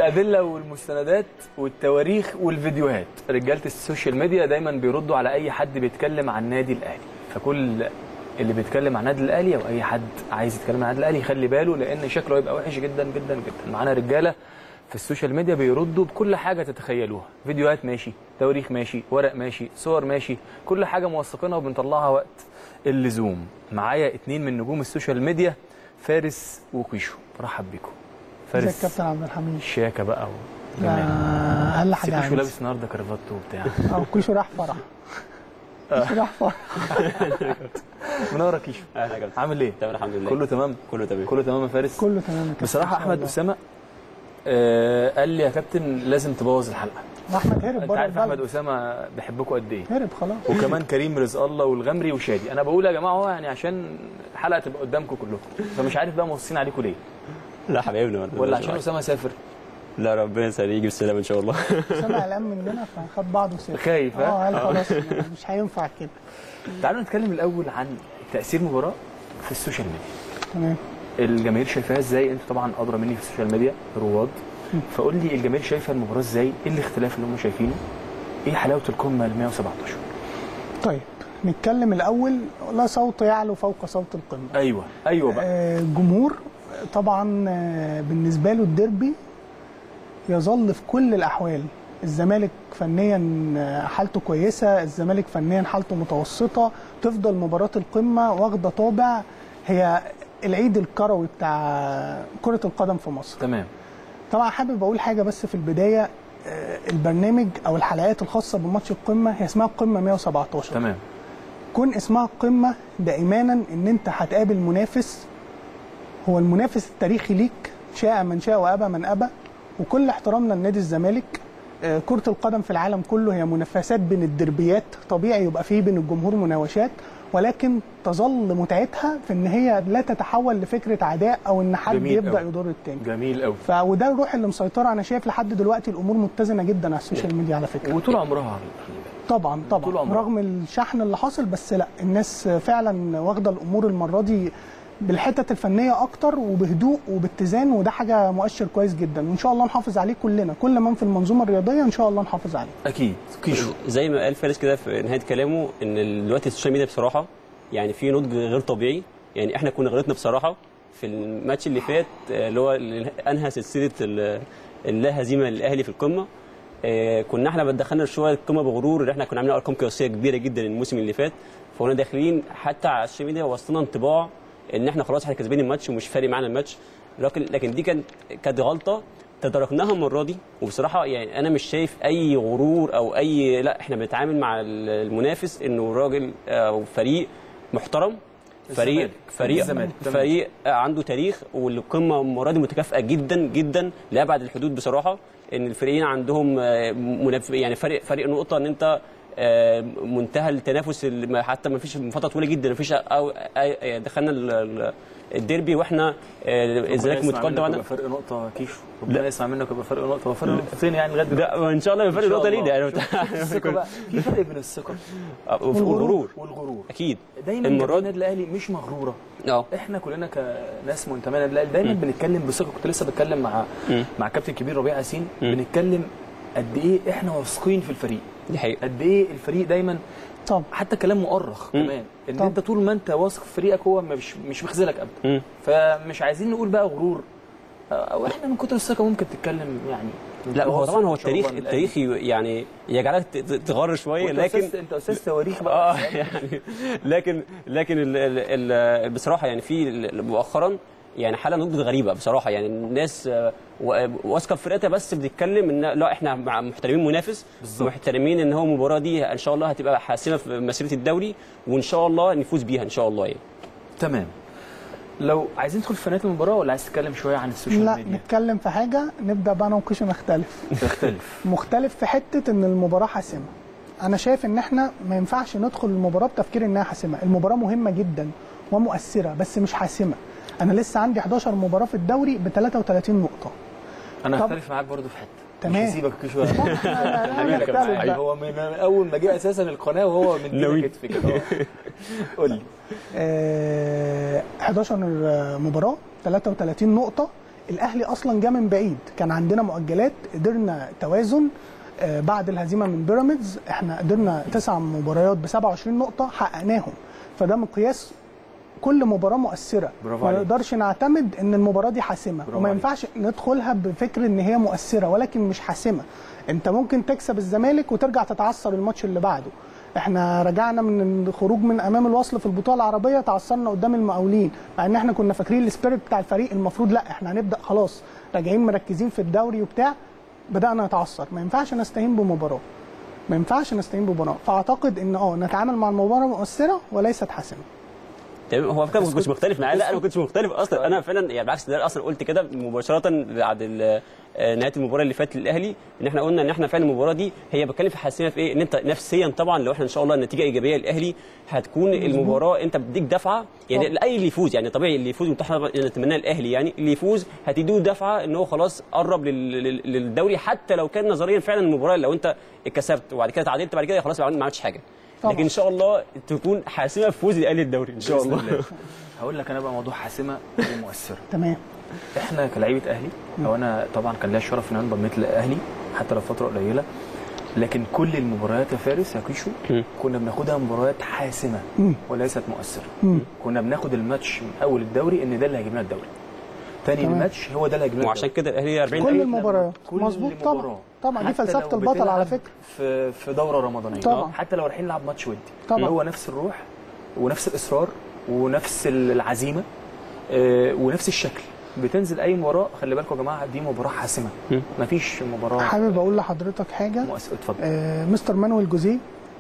الادله والمستندات والتواريخ والفيديوهات رجاله السوشيال ميديا دايما بيردوا على اي حد بيتكلم عن النادي الاهلي فكل اللي بيتكلم عن النادي الاهلي او اي حد عايز يتكلم عن النادي الاهلي يخلي باله لان شكله هيبقى وحش جدا جدا جدا معانا رجاله في السوشيال ميديا بيردوا بكل حاجه تتخيلوها فيديوهات ماشي تواريخ ماشي ورق ماشي صور ماشي كل حاجه موثقينها وبنطلعها وقت اللزوم معايا اتنين من نجوم السوشيال ميديا فارس وكيشو برحب بيكم ازيك فارس كابتن عبد الحميد شياكه بقى ده وجمال اقل بس حاجه كيشو عندي لابس النهارده كرافات وبتاع او كوشو راح فرح كوشو راح فرح منورك كيشو اهلا يا كابتن عامل ايه؟ تمام الحمد لله كله تمام؟ كله تمام كله تمام يا فارس؟ كله تمام يا كابتن بصراحه إن شاء احمد الله. اسامه آه قال لي يا كابتن لازم تبوظ الحلقه واحمد هرب انت بره عارف احمد البلد اسامه بحبكم قد ايه هرب خلاص وكمان كريم رزق الله والغمري وشادي انا بقول يا جماعه هو يعني عشان الحلقه تبقى قدامكم كلكم فمش عارف بقى موصين عليكم ليه لا حبايبنا والله. ولا عشان اسامه سافر لا ربنا يسهل يجي بالسلامه ان شاء الله سامع قلقان مننا فخد بعضه وسافر خايف ها اه قال خلاص مش هينفع كده تعالوا نتكلم الاول عن تاثير مباراه في السوشيال ميديا تمام الجماهير شايفاها ازاي انت طبعا ادرى مني في السوشيال ميديا رواد فقول لي الجماهير شايفه المباراه ازاي ايه الاختلاف اللي هم شايفينه ايه حلاوه القمه ال 117 طيب نتكلم الاول لا صوت يعلو فوق صوت القمه ايوه ايوه بقى آه، الجمهور طبعا آه، بالنسبه له الديربي يظل في كل الاحوال الزمالك فنيا آه، حالته كويسه الزمالك فنيا حالته متوسطه تفضل مباراه القمه واخده طابع هي العيد الكروي بتاع كره القدم في مصر تمام طبعا حابب اقول حاجه بس في البدايه آه، البرنامج او الحلقات الخاصه بماتش القمه هي اسمها القمه 117 تمام كون اسمها القمة ده إيمانا إن أنت هتقابل منافس هو المنافس التاريخي ليك شاء من شاء وأبى من أبى وكل احترامنا لنادي الزمالك آه، كرة القدم في العالم كله هي منافسات بين الدربيات طبيعي يبقى فيه بين الجمهور مناوشات ولكن تظل متعتها في ان هي لا تتحول لفكره عداء او ان حد جميل يبدا أوي. يضر التاني جميل قوي ف وده الروح اللي مسيطره انا شايف لحد دلوقتي الامور متزنه جدا على السوشيال ميديا على فكره وطول عمرها طبعا طول طبعا عمرها. رغم الشحن اللي حاصل بس لا الناس فعلا واخده الامور المره دي بالحتت الفنيه اكتر وبهدوء وباتزان وده حاجه مؤشر كويس جدا وان شاء الله نحافظ عليه كلنا كل من في المنظومه الرياضيه ان شاء الله نحافظ عليه اكيد كيشو زي ما قال فارس كده في نهايه كلامه ان ال- دلوقتي السوشيال ميديا بصراحه يعني في نضج غير طبيعي يعني احنا كنا غلطنا بصراحه في الماتش اللي فات آه، اللي هو اللي انهى سلسله ال- اللا هزيمه للاهلي في القمه آه، كنا احنا دخلنا شويه القمه بغرور ان احنا كنا عاملين ارقام قياسيه كبيره جدا الموسم اللي فات فكنا داخلين حتى على السوشيال ميديا وصلنا انطباع ان احنا خلاص احنا كسبانين الماتش ومش فارق معانا الماتش لكن لكن دي كانت كانت غلطه تداركناها المره دي وبصراحه يعني انا مش شايف اي غرور او اي لا احنا بنتعامل مع المنافس انه راجل او فريق محترم فريق الزمالك. فريق الزمالك. تمام. فريق عنده تاريخ والقمه المره دي متكافئه جدا جدا لابعد الحدود بصراحه ان الفريقين عندهم آه، مناف- يعني فرق فرق نقطه ان انت آه، منتهى التنافس اللي ما- حتى ما فيش من فتره طويله جدا ما فيش أو أي- دخلنا ال- ال- الديربي واحنا آه، الزمالك متقدم عندنا عنا فرق نقطه كيشو ربنا يسمع منك يبقى فرق نقطه هو فرق نقطتين يعني لغايه دلوقتي لا ان شاء الله يبقى فرق إن شاء نقطه الله. لينا يعني الثقه بقى في فرق بين الثقه والغرور والغرور اكيد دايما المرة جماهير دي- النادي الاهلي مش مغروره اه احنا كلنا كناس منتمين للنادي الاهلي دايما بنتكلم بثقه كنت لسه بتكلم مع مم. مع كابتن كبير ربيع ياسين مم. بنتكلم قد ايه احنا واثقين في الفريق دي حقيقه قد ايه الفريق دايما طب حتى كلام مؤرخ مم. كمان ان طب. انت طول ما انت واثق في فريقك هو مش مش مخذلك ابدا مم. فمش عايزين نقول بقى غرور او احنا من كتر الثقه ممكن تتكلم يعني لا هو واثق طبعا هو إن شاء التاريخ الله من الأهلي. التاريخ يعني يجعلك ت- ت- تغر شويه وأنت لكن أستاذ- انت استاذ تواريخ بقى اه يعني لكن لكن ال ال ال بصراحه يعني في ال- مؤخرا يعني حاله نضج غريبه بصراحه يعني الناس آه، و- واثقه في فرقتها بس بتتكلم ان لا احنا مع محترمين منافس بالظبط. محترمين ان هو المباراه دي ان شاء الله هتبقى حاسمه في مسيره الدوري وان شاء الله نفوز بيها ان شاء الله يعني تمام لو عايزين ندخل في نهايه المباراه ولا عايز تتكلم شويه عن السوشيال لا ميديا نتكلم في حاجه نبدا بقى انا وكيشو نختلف تختلف مختلف في حته ان المباراه حاسمه انا شايف ان احنا ما ينفعش ندخل المباراه بتفكير انها حاسمه المباراه مهمه جدا ومؤثره بس مش حاسمه انا لسه عندي 11 مباراه في الدوري ب 33 نقطه انا طب- هختلف معاك برضو في حته تمام. مش هسيبك كده شويه أنا نختلف نختلف بقى. بقى. هو من اول ما جه اساسا القناه وهو من ناوي. كتف كده آه. قول لي آه، 11 مباراه 33 نقطه الاهلي اصلا جه من بعيد كان عندنا مؤجلات قدرنا توازن آه، بعد الهزيمه من بيراميدز احنا قدرنا تسع مباريات ب 27 نقطه حققناهم فده مقياس كل مباراه مؤثره برافو ما عليك. نقدرش نعتمد ان المباراه دي حاسمه برافو وما عليك. ينفعش ندخلها بفكر ان هي مؤثره ولكن مش حاسمه انت ممكن تكسب الزمالك وترجع تتعثر الماتش اللي بعده احنا رجعنا من الخروج من امام الوصل في البطوله العربيه تعثرنا قدام المقاولين مع ان احنا كنا فاكرين السبيريت بتاع الفريق المفروض لا احنا هنبدا خلاص راجعين مركزين في الدوري وبتاع بدانا نتعثر ما ينفعش نستهين بمباراه ما ينفعش نستهين بمباراه فاعتقد ان اه نتعامل مع المباراه مؤثره وليست حاسمه تمام هو فكره ما كنتش مختلف معاه لا انا ما كنتش مختلف اصلا انا فعلا يعني بالعكس ده اصلا قلت كده مباشره بعد ال- آه، نهايه المباراه اللي فاتت للاهلي ان احنا قلنا ان احنا فعلا المباراه دي هي بتكلم في حاسمه في ايه ان انت نفسيا طبعا لو احنا ان شاء الله النتيجه ايجابيه للاهلي هتكون المباراه انت بتديك دفعه يعني طبعا. لاي اللي يفوز يعني طبيعي اللي يفوز احنا نتمناه الاهلي يعني اللي يفوز هتديه دفعه ان هو خلاص قرب لل- لل- للدوري حتى لو كان نظريا فعلا المباراه لو انت كسبت وبعد كده تعادلت بعد كده خلاص ما عملتش حاجه طبعا. لكن ان شاء الله تكون حاسمه في فوز الاهلي الدوري ان شاء بإذن الله الله. هقول لك انا بقى موضوع حاسمه ومؤثره تمام احنا كلاعيبه اهلي او انا طبعا كان ليا الشرف ان انا انضميت لاهلي حتى لو فتره قليله لكن كل المباريات يا فارس يا كيشو مم. كنا بناخدها مباريات حاسمه مم. وليست مؤثره مم. كنا بناخد الماتش من اول الدوري ان ده اللي هيجيب لنا الدوري تاني تمام. الماتش هو ده اللي هيجيب لنا وعشان الدوري. كده الاهلي 40 كل لعيب. المباريات كل مظبوط طبعا مباراة. طبعا دي حتى فلسفه لو البطل على بتلعب فكره في في دوره رمضانيه طبعا. حتى لو رايحين نلعب ماتش ودي طبعا. هو نفس الروح ونفس الاصرار ونفس العزيمه آه، ونفس الشكل بتنزل اي مباراه خلي بالكم يا جماعه دي مباراه حاسمه مم. مفيش مباراه حابب اقول لحضرتك حاجه مؤثره اتفضل آه، مستر مانويل جوزيه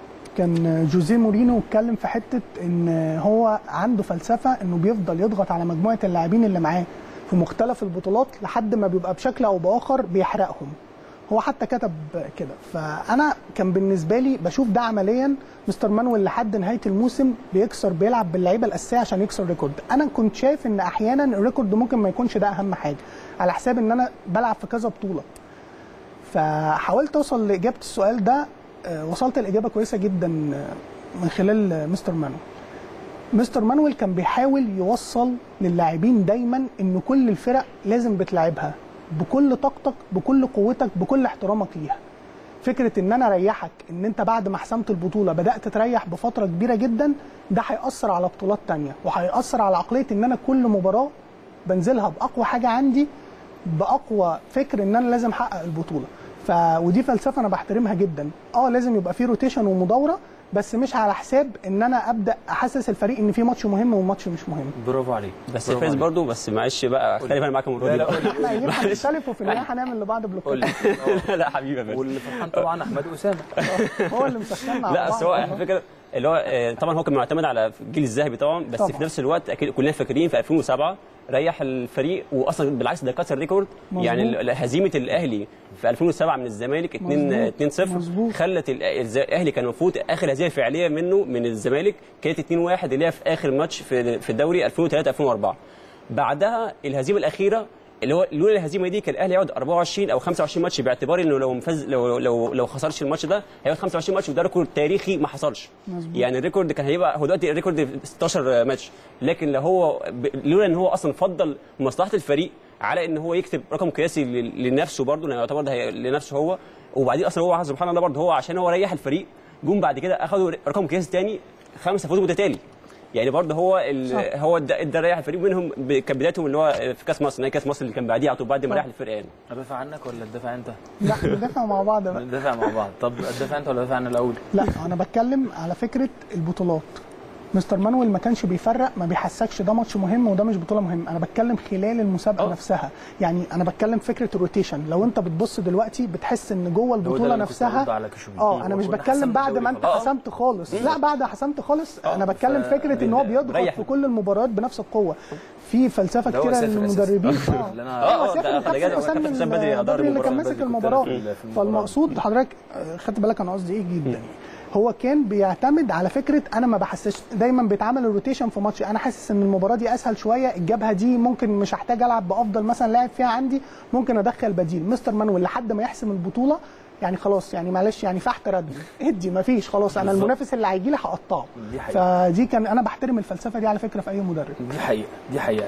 كان جوزيه مورينو اتكلم في حته ان هو عنده فلسفه انه بيفضل يضغط على مجموعه اللاعبين اللي معاه في مختلف البطولات لحد ما بيبقى بشكل او باخر بيحرقهم هو حتى كتب كده فانا كان بالنسبه لي بشوف ده عمليا مستر مانويل لحد نهايه الموسم بيكسر بيلعب باللعيبه الاساسيه عشان يكسر ريكورد انا كنت شايف ان احيانا الريكورد ممكن ما يكونش ده اهم حاجه على حساب ان انا بلعب في كذا بطوله فحاولت اوصل لاجابه السؤال ده آه، وصلت لاجابه كويسه جدا آه، من خلال آه، مستر مانويل مستر مانويل كان بيحاول يوصل للاعبين دايما ان كل الفرق لازم بتلعبها بكل طاقتك بكل قوتك بكل احترامك ليها فكره ان انا اريحك ان انت بعد ما حسمت البطوله بدات تريح بفتره كبيره جدا ده هياثر على بطولات تانية وهياثر على عقليه ان انا كل مباراه بنزلها باقوى حاجه عندي باقوى فكر ان انا لازم احقق البطوله ف ودي فلسفه انا بحترمها جدا اه لازم يبقى في روتيشن ومداوره بس مش على حساب ان انا ابدا احسس الفريق ان في ماتش مهم وماتش مش مهم برافو عليك بس برافو فايز عليك. برضو بس معلش بقى اختلف انا معاك المره لا دي لا بقى. قول لي. احنا عايزين معلش. هنختلف وفي النهايه هنعمل لبعض قول لي بلوكات آه. لا حبيبي يا فارس. واللي فرحان طبعا احمد اسامه هو اللي مسخنا على لا بعض بس هو على فكره اللي هو آه، طبعا هو كان معتمد على الجيل الذهبي طبعا بس طبعا. في نفس الوقت اكيد كلنا فاكرين في 2007 ريح الفريق واصلا بالعكس ده كسر ريكورد مظبوط. يعني ال- هزيمه الاهلي في 2007 من الزمالك 2 مظبوط. 2 0 مظبوط. خلت ال- الز- الاهلي كان المفروض اخر هزيمه فعليه منه من الزمالك كانت 2 1 اللي هي في اخر ماتش في في الدوري 2003 2004 بعدها الهزيمه الاخيره اللي هو لولا الهزيمه دي كان الاهلي يقعد 24 او 25 ماتش باعتبار انه لو مفز لو لو لو خسرش الماتش ده هيقعد 25 ماتش وده ريكورد تاريخي ما حصلش مظبوط. يعني الريكورد كان هيبقى هو دلوقتي الريكورد 16 ماتش لكن لو هو ب- لولا ان هو اصلا فضل مصلحه الفريق على ان هو يكتب رقم قياسي ل- لنفسه برضه لانه يعتبر ده هي- لنفسه هو وبعدين اصلا هو سبحان الله برضه هو عشان هو ريح الفريق جم بعد كده اخذوا رقم قياسي تاني خمسه فوز متتالي يعني برضه هو ال... صح. هو ادى ادى ريح الفريق منهم ب... كان بدايتهم اللي هو في كاس مصر نهائي كاس مصر اللي كان بعديه على طول بعد ما صح. ريح الفرقه يعني ادافع عنك ولا تدافع انت؟ لا ندافع مع بعض بقى ندافع مع بعض طب ادافع انت ولا ادافع انا الاول؟ لا انا بتكلم على فكره البطولات مستر مانويل ما كانش بيفرق ما بيحسكش ده ماتش مهم وده مش بطوله مهم انا بتكلم خلال المسابقه آه. نفسها يعني انا بتكلم فكره الروتيشن لو انت بتبص دلوقتي بحس ان جوه هو ده البطوله اللي كنت برد نفسها على كشوفي. اه انا مش كنا بتكلم حسمنا بعد الدوري ما انت خلاص. حسمت خالص لا بعد حسمت خالص آه. انا بتكلم ف- فكره ان هو بيضغط ريح. في كل المباريات بنفس القوه في فلسفه ده هو كتيره سافر للمدربين أساساً. اه اللي أنا- آه، ايوه آه، سافر ده وكابتن خلي بالك، حسام كابتن حسام بدري أدار البدري اللي كان المباراة. ماسك بدري المباراه في المباراة. فالمقصود حضرتك آه، خدت بالك انا قصدي ايه جدا هو كان بيعتمد على فكره انا ما بحسش دايما بيتعمل الروتيشن في ماتش انا حاسس ان المباراه دي اسهل شويه الجبهه دي ممكن مش هحتاج العب بافضل مثلا لاعب فيها عندي ممكن ادخل بديل مستر مانويل لحد ما يحسم البطوله يعني خلاص يعني معلش يعني فحت رد ادي ما فيش خلاص انا بالظبط. المنافس اللي هيجي لي هقطعه دي حقيقة. فدي كان انا بحترم الفلسفه دي على فكره في اي مدرب دي حقيقه دي حقيقه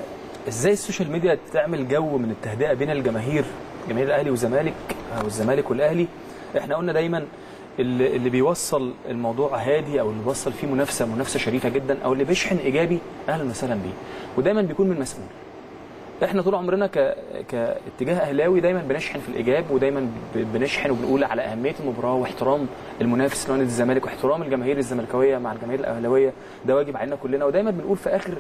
ازاي السوشيال ميديا تعمل جو من التهدئه بين الجماهير جماهير الاهلي والزمالك او الزمالك والاهلي احنا قلنا دايما اللي, اللي بيوصل الموضوع هادي او اللي بيوصل فيه منافسه منافسه شريفه جدا او اللي بيشحن ايجابي اهلا وسهلا بيه ودايما بيكون من مسؤول احنا طول عمرنا ك... كاتجاه اهلاوي دايما بنشحن في الايجاب ودايما ب- بنشحن وبنقول على اهميه المباراه واحترام المنافس اللي هو نادي الزمالك واحترام الجماهير الزملكاويه مع الجماهير الاهلاويه ده واجب علينا كلنا ودايما بنقول في اخر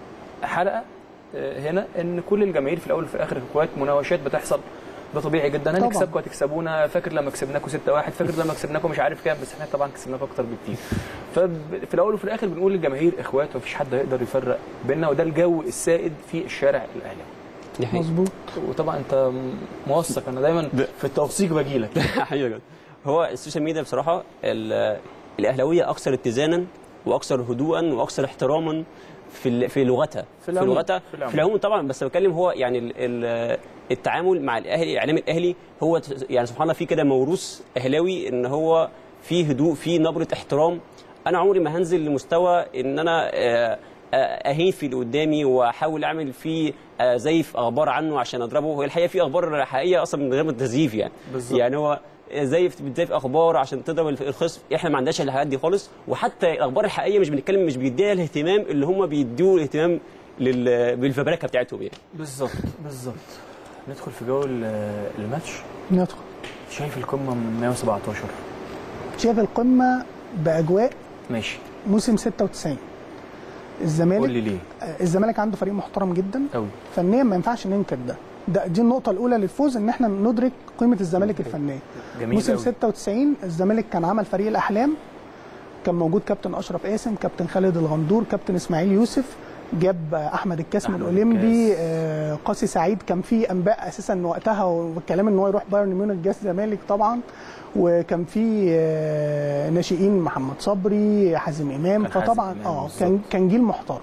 حلقه آه، هنا ان كل الجماهير في الاول وفي الاخر اخوات مناوشات بتحصل ده طبيعي جدا طبعاً. هنكسبكم هتكسبونا فاكر لما كسبناكم 6-1 فاكر لما كسبناكم مش عارف كام بس احنا طبعا كسبناكم اكتر بكتير ففي الاول وفي الاخر بنقول للجماهير اخوات ومفيش حد هيقدر يفرق بيننا وده الجو السائد في الشارع الاهلاوي دي حقيقة. مظبوط وطبعا انت موثق انا دايما في التوثيق باجي لك حقيقة جدا. هو السوشيال ميديا بصراحه ال- الاهلاويه اكثر اتزانا واكثر هدوءا واكثر احتراما في ال- في لغتها في العموم. لغتها في العموم. في العموم طبعا بس بتكلم هو يعني ال- ال- التعامل مع الاهلي الاعلام الاهلي هو ت- يعني سبحان الله في كده موروث اهلاوي ان هو في هدوء في نبره احترام انا عمري ما هنزل لمستوى ان انا آه، آه، اهين في اللي قدامي واحاول اعمل فيه آه، زيف اخبار عنه عشان اضربه هو الحقيقه في اخبار حقيقيه اصلا من غير ما تزييف يعني بالظبط. يعني هو زيف بتزيف اخبار عشان تضرب الف- الخصم احنا ما عندناش الحاجات دي خالص وحتى الاخبار الحقيقيه مش بنتكلم مش بيديها الاهتمام اللي هم بيدوا الاهتمام لل... بالفبركه بتاعتهم يعني بالظبط بالظبط ندخل في جو ال- الماتش ندخل شايف القمه من 117 شايف القمه باجواء ماشي موسم 96 قول الزمالك لي ليه آه، الزمالك عنده فريق محترم جدا قوي فنيا ما ينفعش ننكر ده ده دي النقطه الاولى للفوز ان احنا ندرك قيمه الزمالك الفنيه جميل موسم قوي 96 الزمالك كان عمل فريق الاحلام كان موجود كابتن اشرف قاسم كابتن خالد الغندور كابتن اسماعيل يوسف جاب احمد الكاس من أحمد الاولمبي الكاس. آه، قاسي سعيد كان في انباء اساسا ان وقتها والكلام ان هو يروح بايرن ميونخ جاز زمالك طبعا وكان في آه، ناشئين محمد صبري حازم امام كان حازم فطبعا إمام اه بالظبط. كان كان جيل محترم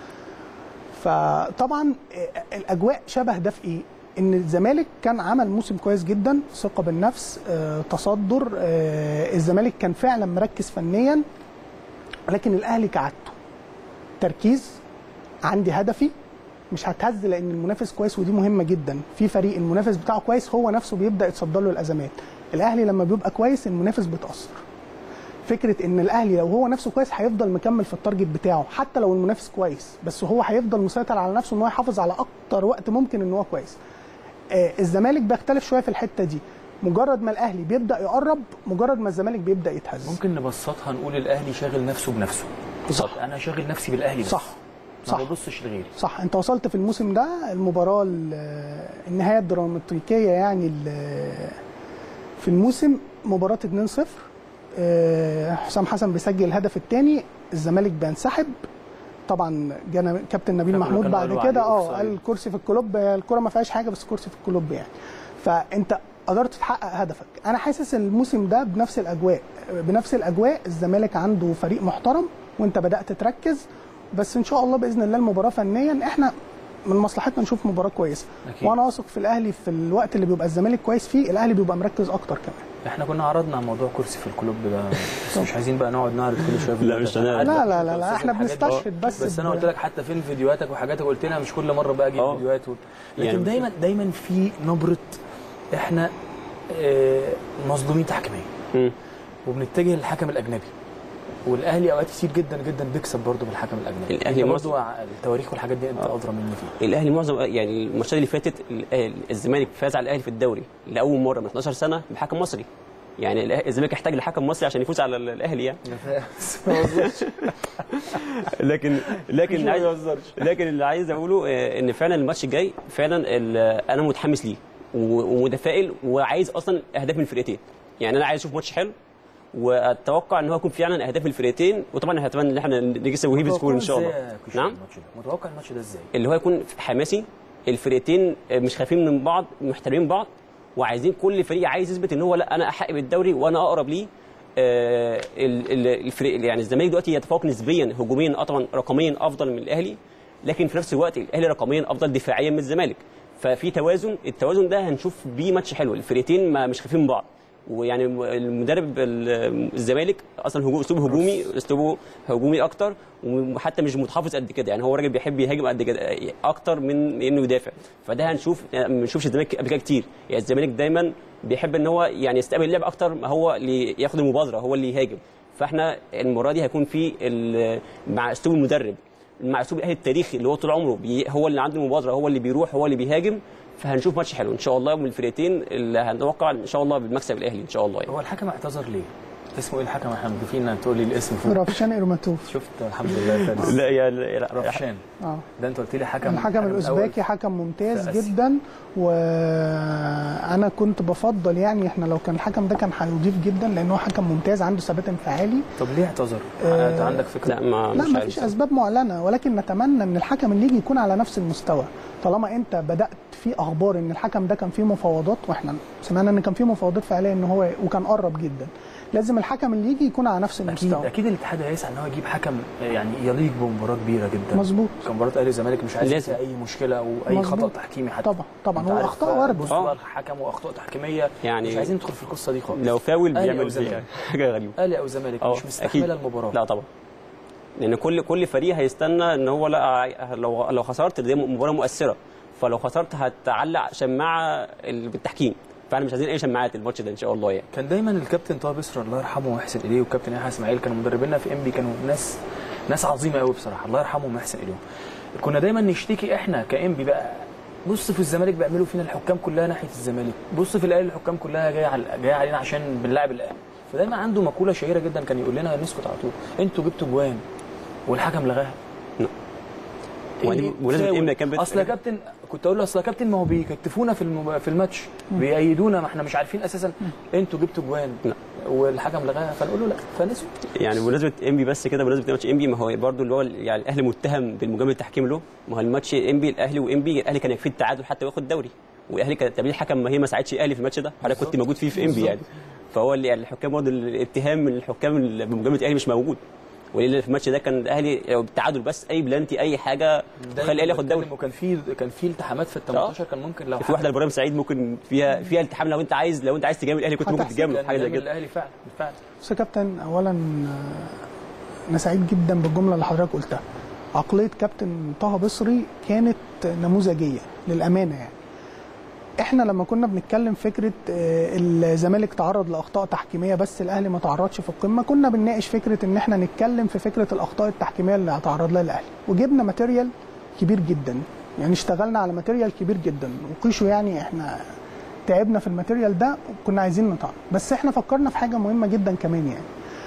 فطبعا آه، الاجواء شبه ده في ايه؟ ان الزمالك كان عمل موسم كويس جدا ثقه بالنفس آه، تصدر آه، الزمالك كان فعلا مركز فنيا لكن الاهلي كعادته تركيز عندي هدفي مش هتهز لان المنافس كويس ودي مهمه جدا في فريق المنافس بتاعه كويس هو نفسه بيبدا يتصدر له الازمات الاهلي لما بيبقى كويس المنافس بيتاثر فكره ان الاهلي لو هو نفسه كويس هيفضل مكمل في التارجت بتاعه حتى لو المنافس كويس بس هو هيفضل مسيطر على نفسه ان هو يحافظ على اكتر وقت ممكن ان هو كويس آه الزمالك بيختلف شويه في الحته دي مجرد ما الاهلي بيبدا يقرب مجرد ما الزمالك بيبدا يتهز ممكن نبسطها نقول الاهلي شاغل نفسه بنفسه صح. انا شاغل نفسي بالاهلي بس صح ما صح ببصش لغيري صح انت وصلت في الموسم ده المباراه ال- النهايه الدراماتيكيه يعني ال- في الموسم مباراه 2-0 آه، حسام حسن بيسجل الهدف الثاني الزمالك بينسحب طبعا جانا كابتن نبيل فاكر محمود كانوا بعد قالوا كده عليه اه أوفسايد. قال الكرسي في الكلوب الكره ما فيهاش حاجه بس الكرسي في الكلوب يعني فانت قدرت تحقق هدفك انا حاسس الموسم ده بنفس الاجواء بنفس الاجواء الزمالك عنده فريق محترم وانت بدات تركز بس ان شاء الله باذن الله المباراه فنيا احنا من مصلحتنا نشوف مباراه كويسه أكيد. وانا واثق في الاهلي في الوقت اللي بيبقى الزمالك كويس فيه الاهلي بيبقى مركز اكتر كمان احنا كنا عرضنا عن موضوع كرسي في الكلوب ده بس مش عايزين بقى نقعد نعرض كل شويه لا، مش هنعرض. لا، لا، لا، أستاذ احنا الحاجات دي. بنستشهد بس بس انا ب- قلت لك حتى فين فيديوهاتك وحاجاتك قلت لنا مش كل مره بقى اجيب اه. فيديوهات و... لكن يعني- دايما دايما في نبره احنا آه، مظلومين تحكيميا مم. وبنتجه للحكم الاجنبي والاهلي اوقات كتير جدا جدا بيكسب برضه بالحكم الاجنبي الأهلي انت معظم- برضه التواريخ والحاجات دي انت ادرى مني فيها الاهلي معظم يعني الماتشات اللي فاتت الأهلي- الزمالك فاز على الاهلي في الدوري لاول مره من 12 سنه بحكم مصري يعني الأه- الزمالك يحتاج لحكم مصري عشان يفوز على ال- الاهلي يعني لكن لكن عايز لكن اللي عايز اقوله آه، ان فعلا الماتش الجاي فعلا ال- انا متحمس ليه و- ومتفائل وعايز اصلا اهداف من الفرقتين يعني انا عايز اشوف ماتش حلو واتوقع ان هو يكون فعلا اهداف الفرقتين وطبعا هتمنى ان احنا نيجي نسويه بسكور ان شاء إزاي الله يا كوشي نعم الماتش ده؟ متوقع الماتش ده ازاي؟ اللي هو يكون حماسي الفرقتين مش خايفين من بعض محترمين بعض وعايزين كل فريق عايز يثبت ان هو لا انا احق بالدوري وانا اقرب ليه آه، ال- ال- الفريق يعني الزمالك دلوقتي يتفوق نسبيا هجوميا طبعا رقميا افضل من الاهلي لكن في نفس الوقت الاهلي رقميا افضل دفاعيا من الزمالك ففي توازن التوازن ده هنشوف بيه ماتش حلو الفرقتين ما مش خايفين من بعض ويعني المدرب ال- الزمالك اصلا هجوم اسلوبه هجومي اسلوبه هجومي اكتر وحتى مش متحفظ قد كده يعني هو راجل بيحب يهاجم قد كده اكتر من انه يدافع فده هنشوف ما بنشوفش الزمالك قبل كده كتير يعني الزمالك دايما بيحب ان هو يعني يستقبل اللعب اكتر ما هو اللي ياخد المبادره هو اللي يهاجم فاحنا المره دي هيكون في ال- مع اسلوب المدرب مع اسلوب الاهلي التاريخي اللي هو طول عمره بي هو اللي عنده المبادره هو اللي بيروح هو اللي بيهاجم فهنشوف ماتش حلو ان شاء الله من الفرقتين اللي هنتوقع ان شاء الله بالمكسب الاهلي ان شاء الله يعني. هو الحكم اعتذر ليه؟ اسمه ايه الحكم احنا مضيفين تقول لي الاسم فوق رافشان ايرماتوف شفت الحمد لله فارس لا يا لا رفشان اه ده انت قلت لي حكم الحكم الأول. الاوزبكي حكم ممتاز في آسيا. جدا وانا كنت بفضل يعني احنا لو كان الحكم ده كان هيضيف جدا لانه حكم ممتاز عنده ثبات انفعالي طب ليه اعتذر؟ آه، انت عندك فكره؟ لا ما لا مش ما عارف. فيش اسباب معلنه ولكن نتمنى ان الحكم اللي يجي يكون على نفس المستوى طالما انت بدات في اخبار ان الحكم ده كان فيه مفاوضات واحنا سمعنا ان كان فيه مفاوضات فعليا ان هو وكان قرب جدا لازم الحكم اللي يجي يكون على نفس اكيد المستوى اكيد الاتحاد هيسعى ان هو يجيب حكم يعني يليق بمباراه كبيره جدا مظبوط كان مباراه اهلي والزمالك مش عايز لازم. فيها اي مشكله او اي مظبوط. خطا تحكيمي حتى طبعا طبعا أنت هو عارف اخطاء وارده بص آه. بقى الحكم واخطاء تحكيميه يعني مش عايزين ندخل في القصه دي خالص لو فاول أهلي أو بيعمل زمالك. حاجه غريبه اهلي او زمالك اه مش مستحمله المباراه لا طبعا لان كل كل فريق هيستنى ان هو لا لو لو خسرت دي مباراه مؤثره فلو خسرت هتعلق شماعه ال- بالتحكيم فاحنا مش عايزين اي شماعات الماتش ده ان شاء الله يعني كان دايما الكابتن طه بسر الله يرحمه ويحسن اليه والكابتن يحيى اسماعيل كانوا مدربينا في ام بي كانوا ناس ناس عظيمه قوي بصراحه الله يرحمهم ويحسن اليهم كنا دايما نشتكي احنا كام بي بقى بص في الزمالك بيعملوا فينا الحكام كلها ناحيه الزمالك بص في الاهلي الحكام كلها جايه على جايه علينا عشان بنلاعب الاهلي فدايما عنده مقوله شهيره جدا كان يقول لنا نسكت على طول انتوا جبتوا جوان والحكم لغاها ودي إيه بمناسبة فاول. إمنا كان بت- اصل يا كابتن كنت اقول له اصل يا كابتن ما هو بيكتفونا في المب... في الماتش بيأيدونا ما احنا مش عارفين اساسا انتوا جبتوا جوان لا. والحكم لغاها فنقول له لا فنسوا يعني بمناسبه ام بي بس كده بمناسبه ماتش ام بي ما هو برضه اللي هو يعني الاهلي متهم بالمجامله التحكيم له ما هو الماتش ام بي الاهلي وام بي الاهلي كان يكفيه التعادل حتى ياخد الدوري والاهلي كان تبديل الحكم ما هي ما ساعدش الاهلي في الماتش ده حضرتك كنت موجود فيه في ام بي يعني فهو اللي يعني الحكام برضه الاتهام من الحكام اللي بمجامله الاهلي مش موجود وليه في الماتش ده كان الاهلي لو بالتعادل بس اي بلانتي اي حاجه خلي الاهلي ياخد الدوري بتكلم وكان في كان في التحامات في ال 18 كان ممكن لو في واحده لابراهيم سعيد ممكن فيها فيها التحام لو انت عايز لو انت عايز تجامل الاهلي كنت ممكن هتحسب تجامله كان حاجه زي جامل كده الاهلي فعلا فعلا بص يا كابتن اولا آه، انا سعيد جدا بالجمله اللي حضرتك قلتها عقليه كابتن طه بصري كانت نموذجيه للامانه يعني احنا لما كنا بنتكلم فكره آه، الزمالك تعرض لاخطاء تحكيميه بس الاهلي ما تعرضش في القمه كنا بنناقش فكره ان احنا نتكلم في فكره الاخطاء التحكيميه اللي هتعرض لها الاهلي وجبنا ماتيريال كبير جدا يعني اشتغلنا على ماتيريال كبير جدا وقيشوا يعني احنا تعبنا في الماتيريال ده وكنا عايزين نطعن بس احنا فكرنا في حاجه مهمه جدا كمان يعني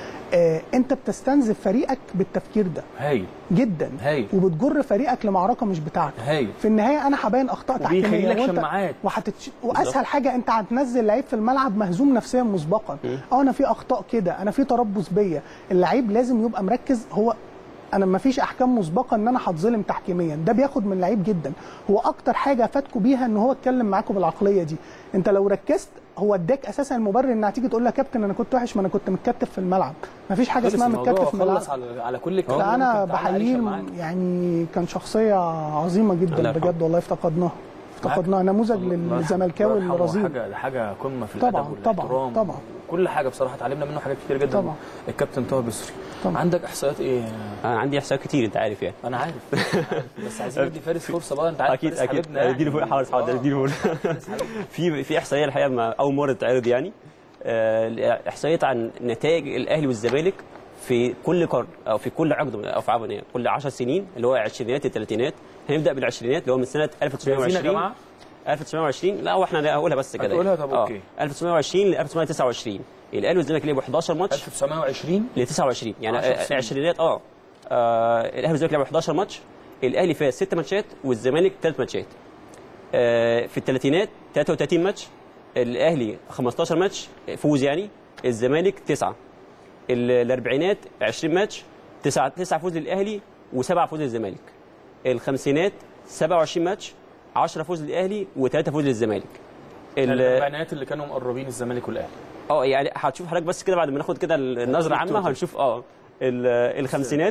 آه انت بتستنزف فريقك بالتفكير ده هايل جدا هايل. وبتجر فريقك لمعركه مش بتاعته هايل في النهايه انا هبين اخطاء وبيخلي تحكيميه لك وأنت- شماعات. وهتتش... واسهل حاجه انت هتنزل لعيب في الملعب مهزوم نفسيا مسبقا اه انا في اخطاء كده انا في تربص بيا اللعيب لازم يبقى مركز هو انا ما فيش احكام مسبقه ان انا هتظلم تحكيميا ده بياخد من لعيب جدا هو اكتر حاجه فاتكوا بيها ان هو اتكلم معاكم بالعقليه دي انت لو ركزت هو اداك اساسا المبرر ان هتيجي تقول له يا كابتن انا كنت وحش ما انا كنت متكتف في الملعب ما فيش حاجه خلص اسمها الموضوع، متكتف في الملعب خلص على على كل الكلام لا اللي انا ممكن تعمل عليه بحييه شماعات. يعني كان شخصيه عظيمه الله جدا يرحمه. بجد والله افتقدناها افتقدناها نموذج الله يرحمه. للزملكاوي الله يرحمه. الرزين حاجه حاجه قمه في طبعاً، الادب طبعاً، والاحترام طبعاً. كل حاجه بصراحه اتعلمنا منه حاجات كتير جدا طبعاً. الكابتن طه بصري طبعاً. عندك احصائيات ايه انا عندي احصائيات كتير انت عارف يعني انا عارف بس عايزين ندي فارس فرصه بقى انت عارف اكيد فارس اكيد حبيبنا يعني. اديله فوق حاضر حاضر آه. اديله فوق في في احصائيه الحقيقه ما اول مره تتعرض يعني آه، احصائيات عن نتائج الاهلي والزمالك في كل قرن او في كل عقد او في عفوا يعني كل 10 سنين اللي هو العشرينات الثلاثينات هنبدا بالعشرينات اللي هو من سنه جاهزين يا 1920 جماعه 1920 لا هو احنا هقولها بس كده هتقولها؟ طب آه. أوكي. 1920 ل 1929 الاهلي والزمالك لعبوا 11 ماتش 1920 ل 29 يعني 10 سنين. العشرينات اه آه، الاهلي والزمالك لعبوا 11 ماتش الاهلي فاز 6 ماتشات والزمالك 3 ماتشات آه، في الثلاثينات 33 ماتش الاهلي 15 ماتش فوز يعني الزمالك 9 الاربعينات 20 ماتش 9 9 فوز للاهلي و7 فوز للزمالك الخمسينات 27 ماتش 10 فوز للاهلي و3 فوز للزمالك ال- الاربعينات اللي كانوا مقربين الزمالك والاهلي اه يعني هتشوف حضرتك بس كده بعد ما ناخد كده النظره عامه هنشوف اه ال- الخمسينات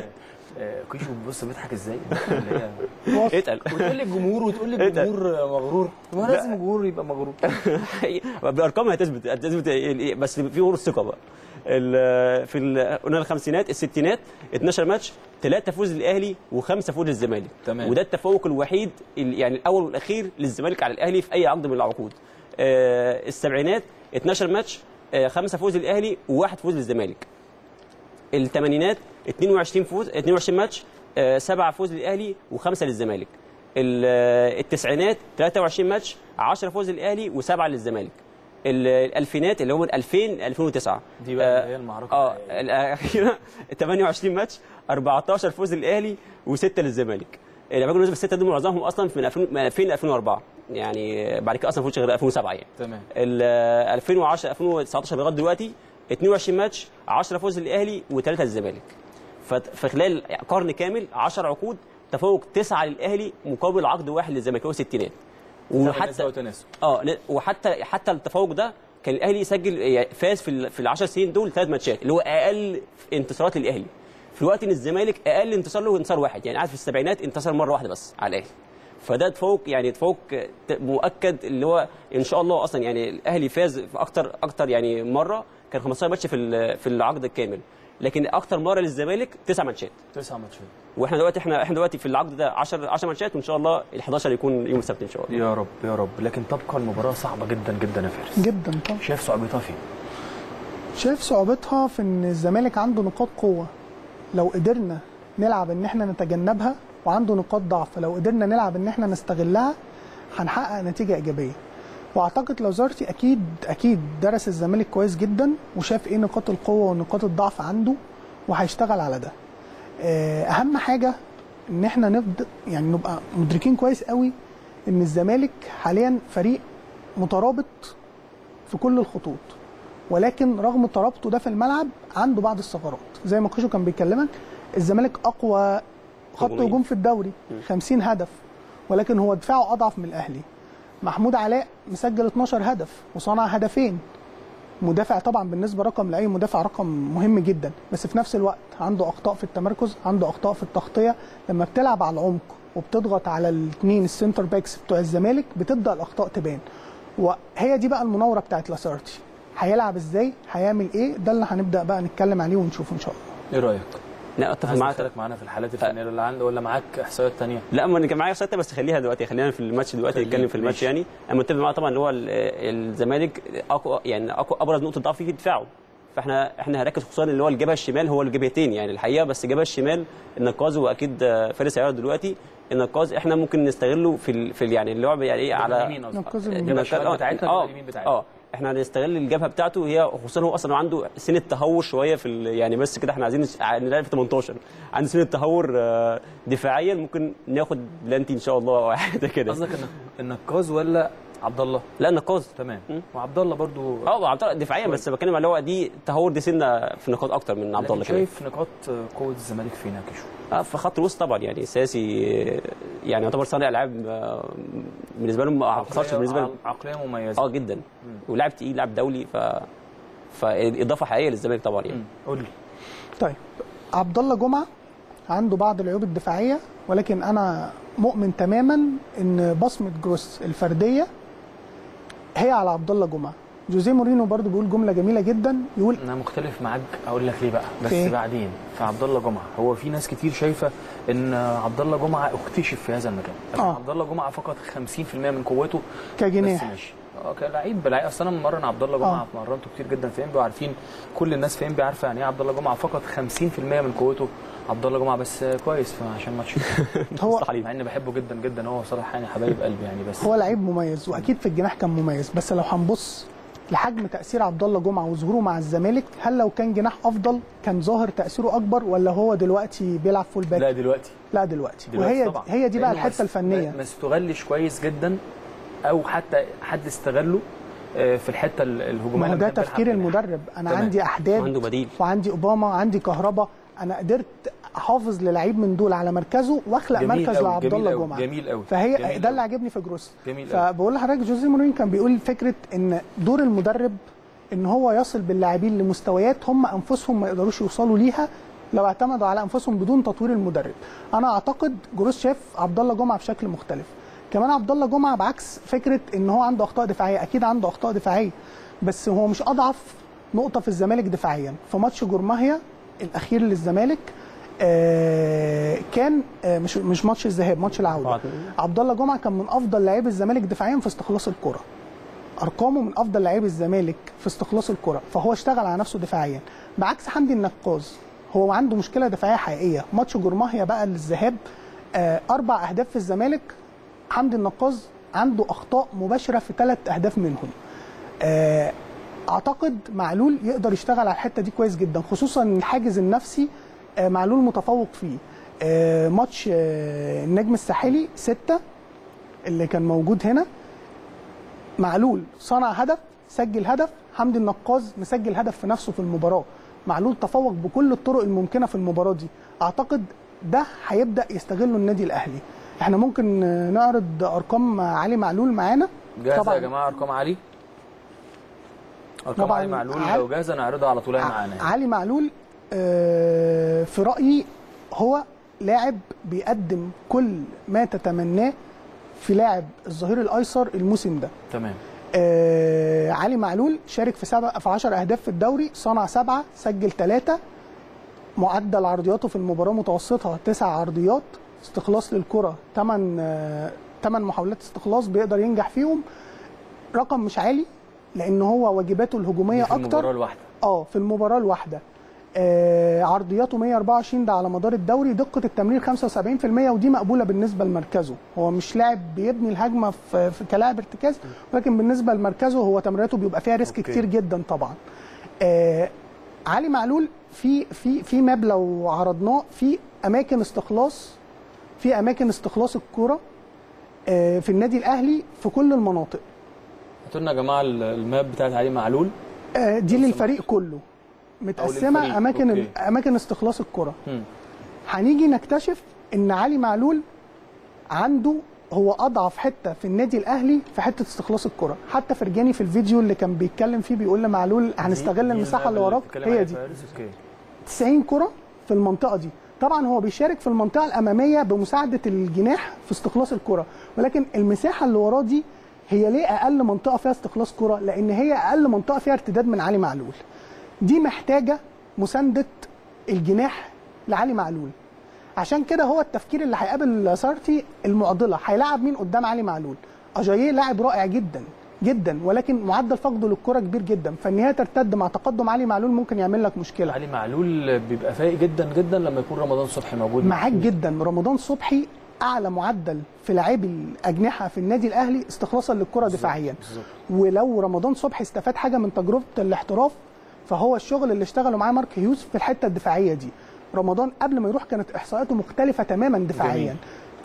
آه، كيشو بص بيضحك ازاي اللي هي- واثق. اتقل وتقول لي الجمهور وتقول لي إيه ده؟ الجمهور مغرور ما لازم الجمهور يبقى مغرور بالارقام هتثبت هتثبت إيه- بس في امور الثقه بقى ال- في ال- قلنا الخمسينات الستينات 12 ماتش ثلاثه فوز للاهلي وخمسه فوز للزمالك تمام. وده التفوق الوحيد ال- يعني الاول والاخير للزمالك على الاهلي في اي عقد من العقود آه، السبعينات 12 ماتش آه، خمسه فوز للاهلي وواحد فوز للزمالك الثمانينات 22 فوز 22 ماتش آه، سبعه فوز للاهلي وخمسه للزمالك ال- آه، التسعينات 23 ماتش 10 فوز للاهلي وسبعه للزمالك ال- الالفينات اللي هم 2000 2009 دي بقى اللي هي المعركة اه الحقيقية. الاخيره 28 ماتش 14 فوز للاهلي وسته للزمالك لما كنا ننزل السته دول معظمهم اصلا من 2000 من 2000 ل 2004 يعني بعد كده اصلا ما فوتش غير 2007 يعني تمام ال 2010 2019 لغايه دلوقتي 22 ماتش 10 فوز للاهلي وثلاثه للزمالك ففي خلال قرن كامل 10 عقود تفوق تسعه للاهلي مقابل عقد واحد للزمالك هو الستينات وحتى وحتى وتناسب اه لا، وحتى حتى التفوق ده كان الاهلي يسجل يعني فاز في ال- في ال 10 سنين دول ثلاث ماتشات اللي هو اقل انتصارات للاهلي في الوقت ان الزمالك اقل انتصار له انتصار واحد يعني قاعد في السبعينات انتصر مره واحده بس على الاهلي فده تفوق يعني تفوق ت- مؤكد اللي هو ان شاء الله اصلا يعني الاهلي فاز في اكتر اكتر يعني مره كان 15 ماتش في ال- في العقد الكامل لكن اكتر مره للزمالك تسع ماتشات تسع ماتشات واحنا دلوقتي احنا احنا دلوقتي في العقد ده 10 10 ماتشات وان شاء الله ال 11 يكون يوم السبت ان شاء الله يا رب يا رب لكن تبقى المباراه صعبه جدا جدا يا فارس جدا طبعا شايف صعوبتها فين شايف صعوبتها في ان الزمالك عنده نقاط قوه لو قدرنا نلعب ان احنا نتجنبها وعنده نقاط ضعف لو قدرنا نلعب ان احنا نستغلها هنحقق نتيجه ايجابيه واعتقد لوزارتي اكيد اكيد درس الزمالك كويس جدا وشاف ايه نقاط القوه ونقاط الضعف عنده وهيشتغل على ده آه، اهم حاجه ان احنا نفضل يعني نبقى مدركين كويس قوي ان الزمالك حاليا فريق مترابط في كل الخطوط ولكن رغم ترابطه ده في الملعب عنده بعض الثغرات زي ما كوشو كان بيكلمك الزمالك اقوى خط هجوميا. هجوم في الدوري 50 هدف ولكن هو دفاعه اضعف من الاهلي محمود علاء مسجل 12 هدف وصنع هدفين مدافع طبعا بالنسبه رقم لاي مدافع رقم مهم جدا بس في نفس الوقت عنده اخطاء في التمركز عنده اخطاء في التغطيه لما بتلعب على العمق وبتضغط على الاثنين السنتر باكس بتوع الزمالك بتبدا الاخطاء تبان وهي دي بقى المناوره بتاعت لاسارتي هيلعب ازاي هيعمل ايه ده اللي هنبدا بقى نتكلم عليه ونشوفه ان شاء الله ايه رايك لا اتفق عايز معاك تشارك معانا في الحالات الفنيه اللي عنده ولا معاك احصائيات تانية لا ما انا كان معايا سته بس خليها دلوقتي خلينا في الماتش دلوقتي خلينا، نتكلم في الماتش ماشي. يعني انا متفق معاه طبعا اللي هو ال- الزمالك اقوى يعني اقوى ابرز نقطه ضعف في دفاعه فاحنا احنا هنركز خصوصا اللي هو الجبهه الشمال هو الجبهتين يعني الحقيقه بس الجبهه الشمال النقاز واكيد فارس هيعرض دلوقتي النقاز احنا ممكن نستغله في ال في ال يعني اللعب يعني ايه على اليمين قصدي. نقاز الجبهة اليمين. الشمال آه، بتاعتنا اه والجبهة اليمين بتاعتنا اه احنا هنستغل الجبهه بتاعته هي خصوصا هو اصلا عنده سن التهور شويه في ال- يعني بس كده احنا عايزين نس- نلعب في 18 عنده سن التهور آه، دفاعيا ممكن ناخد بلانتي ان شاء الله او حاجه كده قصدك إن- النقاز ولا عبد الله لا النقاز تمام مم. وعبد الله برضو اه عبد الله دفاعيا بس بتكلم على اللي هو دي تهور دي سنه في نقاط اكتر من عبد لكن الله كمان شايف نقاط قوه الزمالك فين يا كيشو اه في خط الوسط طبعا يعني ساسي آه، يعني يعتبر صانع العاب آه، بالنسبه لهم ما حصلش بالنسبه لهم عقليه مميزه اه جدا ولاعب تقيل لاعب دولي ف فاضافه حقيقيه للزمالك طبعا يعني مم. قول لي طيب عبد الله جمعه عنده بعض العيوب الدفاعيه ولكن انا مؤمن تماما ان بصمه جروس الفرديه هي على عبد الله جمعه جوزيه مورينو برضو بيقول جمله جميله جدا يقول انا مختلف معاك اقول لك ليه بقى بس في إيه؟ بعدين في عبد الله جمعه هو في ناس كتير شايفه ان عبد الله جمعه اكتشف في هذا المكان لكن آه. عبد الله جمعه فقط 50% من قوته بس كجناح ماشي اه كلاعب لعيب اصل انا ممرن عبد الله جمعه آه. مرنته كتير جدا في انبي وعارفين كل الناس في انبي عارفه يعني ايه عبد الله جمعه فقط 50% من قوته عبد الله جمعه بس كويس عشان ماتش هو مصلحة ليه. مع اني بحبه جدا جدا هو صراحه يعني حبايب قلبي يعني بس هو لعيب مميز واكيد في الجناح كان مميز بس لو هنبص لحجم تاثير عبد الله جمعه وظهوره مع الزمالك هل لو كان جناح افضل كان ظاهر تاثيره اكبر ولا هو دلوقتي بيلعب فول باك لا دلوقتي لا دلوقتي, دلوقتي وهي طبعا هي دي بقى لأنه ما الحته است- الفنيه ما استغلش كويس جدا او حتى حد استغله آه، في الحته ال- الهجوميه ما هو لما ده كان بيلعب تفكير جناح. المدرب انا تمام. عندي احداث عنده بديل وعندي اوباما عندي كهربا انا قدرت احافظ للعيب من دول على مركزه واخلق جميل مركز أوي، لعبد جميل الله أوي، جمعه جميل أوي، فهي جميل ده أوي. اللي عجبني في جروس جميل أوي. فبقول لحضرتك جوزيه مورينيو كان بيقول فكره ان دور المدرب ان هو يصل باللاعبين لمستويات هم انفسهم ما يقدروش يوصلوا ليها لو اعتمدوا على انفسهم بدون تطوير المدرب انا اعتقد جروس شاف عبد الله جمعه بشكل مختلف كمان عبد الله جمعه بعكس فكره ان هو عنده اخطاء دفاعيه اكيد عنده اخطاء دفاعيه بس هو مش اضعف نقطه في الزمالك دفاعيا في ماتش جورماهيا الاخير للزمالك آه كان آه مش مش ماتش الذهاب ماتش العوده بعد- عبد الله جمعه كان من افضل لاعبي الزمالك دفاعيا في استخلاص الكره ارقامه من افضل لاعبي الزمالك في استخلاص الكره فهو اشتغل على نفسه دفاعيا بعكس حمدي النقاز هو عنده مشكله دفاعيه حقيقيه ماتش جورماهيا بقى للذهاب آه اربع اهداف في الزمالك حمدي النقاز عنده اخطاء مباشره في ثلاث اهداف منهم آه، اعتقد معلول يقدر يشتغل على الحته دي كويس جدا خصوصا إن الحاجز النفسي آه، معلول متفوق فيه آه، ماتش آه، النجم الساحلي ستة اللي كان موجود هنا معلول صنع هدف سجل هدف حمدي النقاز مسجل هدف في نفسه في المباراه معلول تفوق بكل الطرق الممكنه في المباراه دي اعتقد ده هيبدا يستغله النادي الاهلي احنا ممكن آه، نعرض ارقام علي معلول معانا جاهزه يا جماعه ارقام علي ارقام طبعاً علي معلول عل- لو جاهزه نعرضها على طول هي معانا يعني. علي معلول آه، في رايي هو لاعب بيقدم كل ما تتمناه في لاعب الظهير الايسر الموسم ده تمام آه علي معلول شارك في سبع في 10 اهداف في الدوري صنع سبعه سجل ثلاثه معدل عرضياته في المباراه متوسطها تسع عرضيات استخلاص للكره 8 8 محاولات استخلاص بيقدر ينجح فيهم رقم مش عالي لان هو واجباته الهجوميه في المباراه اكتر الواحده اه في المباراه الواحده آه عرضياته 124 ده على مدار الدوري دقه التمرير 75% ودي مقبوله بالنسبه لمركزه هو مش لاعب بيبني الهجمه في, في كلاعب ارتكاز ولكن بالنسبه لمركزه هو تمريراته بيبقى فيها ريسك أوكي. كتير جدا طبعا آه علي معلول في في في ماب لو عرضناه في اماكن استخلاص في اماكن استخلاص الكره آه في النادي الاهلي في كل المناطق هاتوا لنا يا جماعه الماب بتاعت علي معلول آه، دي لو للفريق كله متقسمه للفريق، اماكن أوكي. اماكن استخلاص الكره مم. هنيجي نكتشف ان علي معلول عنده هو اضعف حته في النادي الاهلي في حته استخلاص الكره حتى فرجاني في الفيديو اللي كان بيتكلم فيه بيقول لمعلول دي- هنستغل دي المساحه اللي الماب وراك بتتكلم هي عليها دي فارس؟ اوكي 90 كره في المنطقه دي طبعا هو بيشارك في المنطقه الاماميه بمساعده الجناح في استخلاص الكره ولكن المساحه اللي وراه دي هي ليه اقل منطقه فيها استخلاص كره لان هي اقل منطقه فيها ارتداد من علي معلول دي محتاجه مسانده الجناح لعلي معلول عشان كده هو التفكير اللي هيقابل سارتي المعضله هيلاعب مين قدام علي معلول اجاييه لاعب رائع جدا جدا ولكن معدل فقده للكره كبير جدا فان هي ترتد مع تقدم علي معلول ممكن يعمل لك مشكله علي معلول بيبقى فايق جدا جدا لما يكون رمضان صبحي موجود معاك جدا رمضان صبحي اعلى معدل في لاعبي الاجنحه في النادي الاهلي استخلاصا للكره دفاعيا بالظبط. ولو رمضان صبحي استفاد حاجه من تجربه الاحتراف فهو الشغل اللي اشتغله معاه مارك هيوز في الحته الدفاعيه دي رمضان قبل ما يروح كانت احصائياته مختلفه تماما دفاعيا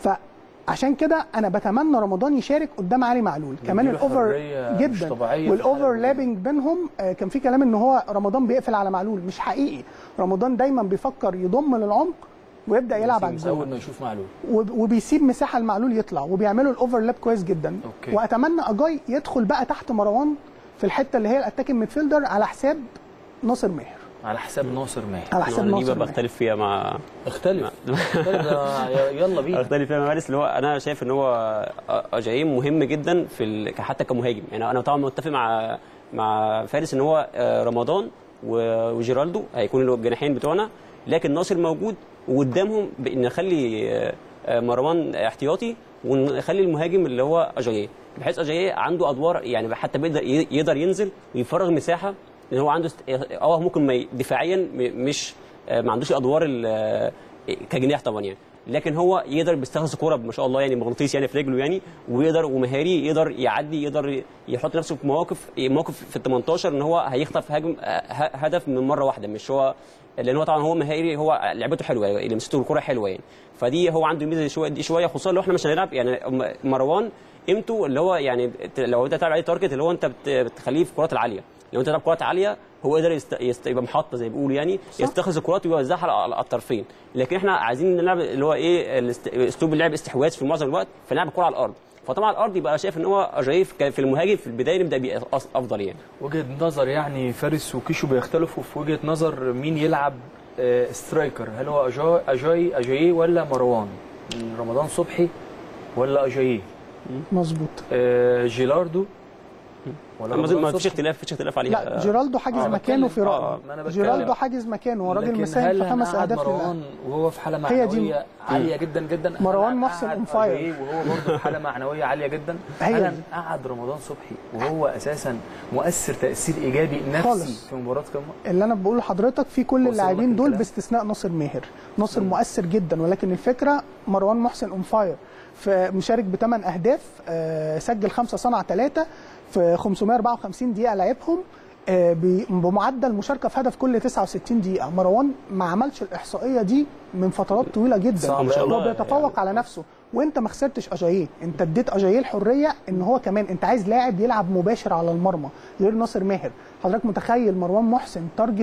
فعشان كده انا بتمنى رمضان يشارك قدام علي معلول كمان بيديله الاوفر حرية مش جدا طبيعية في والاوفرلابنج بينهم آه، كان في كلام ان هو رمضان بيقفل على معلول مش حقيقي رمضان دايما بيفكر يضم للعمق ويبدا يلعب على بس الجول اول ما يشوف معلول وب- وبيسيب مساحه لمعلول يطلع وبيعملوا الاوفرلاب كويس جدا أوكي. واتمنى اجاي يدخل بقى تحت مروان في الحته اللي هي الاتاكن ميدفيلدر على حساب ناصر ماهر على حساب ناصر ماهر على حساب انا دي ناصر بقى ماهر بختلف فيها مع اختلف اختلف ده يلا بينا اختلف فيها مع فارس اللي هو انا شايف ان هو اجاييه مهم جدا في ال... حتى كمهاجم يعني انا طبعا متفق مع مع فارس ان هو آه، رمضان و- وجيرالدو هيكونوا الجناحين بتوعنا لكن ناصر موجود وقدامهم بان نخلي آه، آه، مروان احتياطي ونخلي المهاجم اللي هو اجاييه بحيث اجاييه عنده ادوار يعني حتى بيقدر يقدر ينزل ويفرغ مساحه لان هو عنده است... اه ممكن ما ي- دفاعيا م- مش آه، ما عندوش الادوار ال- آه، كجناح طبعا يعني لكن هو يقدر بيستخلص الكوره ما شاء الله يعني مغناطيس يعني في رجله يعني ويقدر ومهاري يقدر يعدي يقدر يحط نفسه في مواقف مواقف في ال 18 ان هو هيخطف هجم ه- هدف من مره واحده مش هو لان هو طبعا هو مهاري هو لعبته حلوه يعني لمسته الكوره حلوه يعني فدي هو عنده ميزه شويه دي شويه خصوصا لو احنا مش هنلعب يعني م- مروان قيمته اللي هو يعني ت- لو انت تلعب عليه تارجت اللي هو انت بت- بتخليه في الكرات العاليه لو انت تلعب كرات عاليه هو قدر يست... يست... يبقى محطه زي ما بيقولوا يعني يستخلص الكرات ويوزعها على على الطرفين لكن احنا عايزين نلعب اللي هو ايه الاست... اسلوب اللعب استحواذ في معظم الوقت فنلعب الكره على الارض فطبعا الارض يبقى شايف ان هو اجايف ك- في المهاجم في البدايه نبدا بيه أص- افضل يعني وجهه نظر يعني فارس وكيشو بيختلفوا في وجهه نظر مين يلعب آه، سترايكر هل هو أجا- اجاي اجاييه ولا مروان رمضان صبحي ولا اجاييه مظبوط آه، جيلاردو ولا ما رمضان ما فيش صبحي؟ اختلاف فيش اختلاف عليه لا جيرالدو حاجز آه، مكانه بتكلم- في آه، رايي ما أنا بتكلم. جيرالدو حاجز مكانه هو راجل لكن مساهم هل في خمس هنقعد اهداف للأهلي. مروان وهو في حاله هي دي- معنويه عاليه جدا جدا هل مروان هنقعد محسن on fire. أجاييه وهو برضه في حاله معنويه عاليه جدا هي هل دي. هنقعد رمضان صبحي وهو اساسا مؤثر تاثير ايجابي نفسي خالص. في مباراه قمه اللي انا بقوله لحضرتك في كل وصل اللاعبين لك دول الكلام؟ باستثناء ناصر ماهر ناصر مؤثر جدا ولكن الفكره مروان محسن اون فاير مشارك بثمان اهداف آه، سجل خمسه صنع ثلاثه في 554 دقيقه لعبهم آه، ب- بمعدل مشاركه في هدف كل 69 دقيقه مروان ما عملش الاحصائيه دي من فترات طويله جدا صعب ما شاء هو الله بيتفوق يعني. على نفسه وانت ما خسرتش اجاييه انت اديت اجاييه الحريه ان هو كمان انت عايز لاعب يلعب مباشر على المرمى غير ناصر ماهر حضرتك متخيل مروان محسن تارجت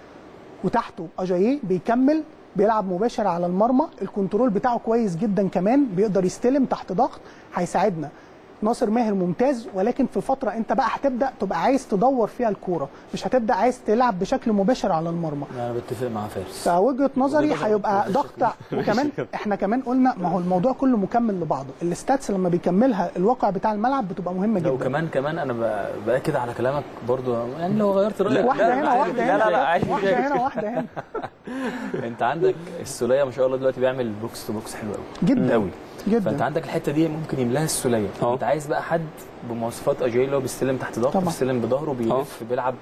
وتحته اجاييه بيكمل بيلعب مباشر على المرمى الكنترول بتاعه كويس جدا كمان بيقدر يستلم تحت ضغط هيساعدنا ناصر ماهر ممتاز ولكن في فتره انت بقى هتبدا تبقى عايز تدور فيها الكوره مش هتبدا عايز تلعب بشكل مباشر على المرمى انا بتفق مع فارس فوجهه نظري وجهة نظر. هيبقى مفيش ضغط وكمان احنا كمان قلنا ما هو الموضوع كله مكمل لبعضه الستاتس لما بيكملها الواقع بتاع الملعب بتبقى مهمه لو جدا كمان كمان انا ب- باكد على كلامك برضو يعني لو غيرت رايك واحده لا، هنا عادي. واحده لا هنا لا لا عادي واحده مش هنا واحده هنا انت عندك السوليه ما شاء الله دلوقتي بيعمل بوكس تو بوكس حلو قوي جدا قوي فانت جدا عندك الحته دي ممكن يملاها السوليه اه. انت عايز بقى حد بمواصفات اجاي اللي هو بيستلم تحت ضغط طبعا. بيستلم بظهره بيلف بيلعب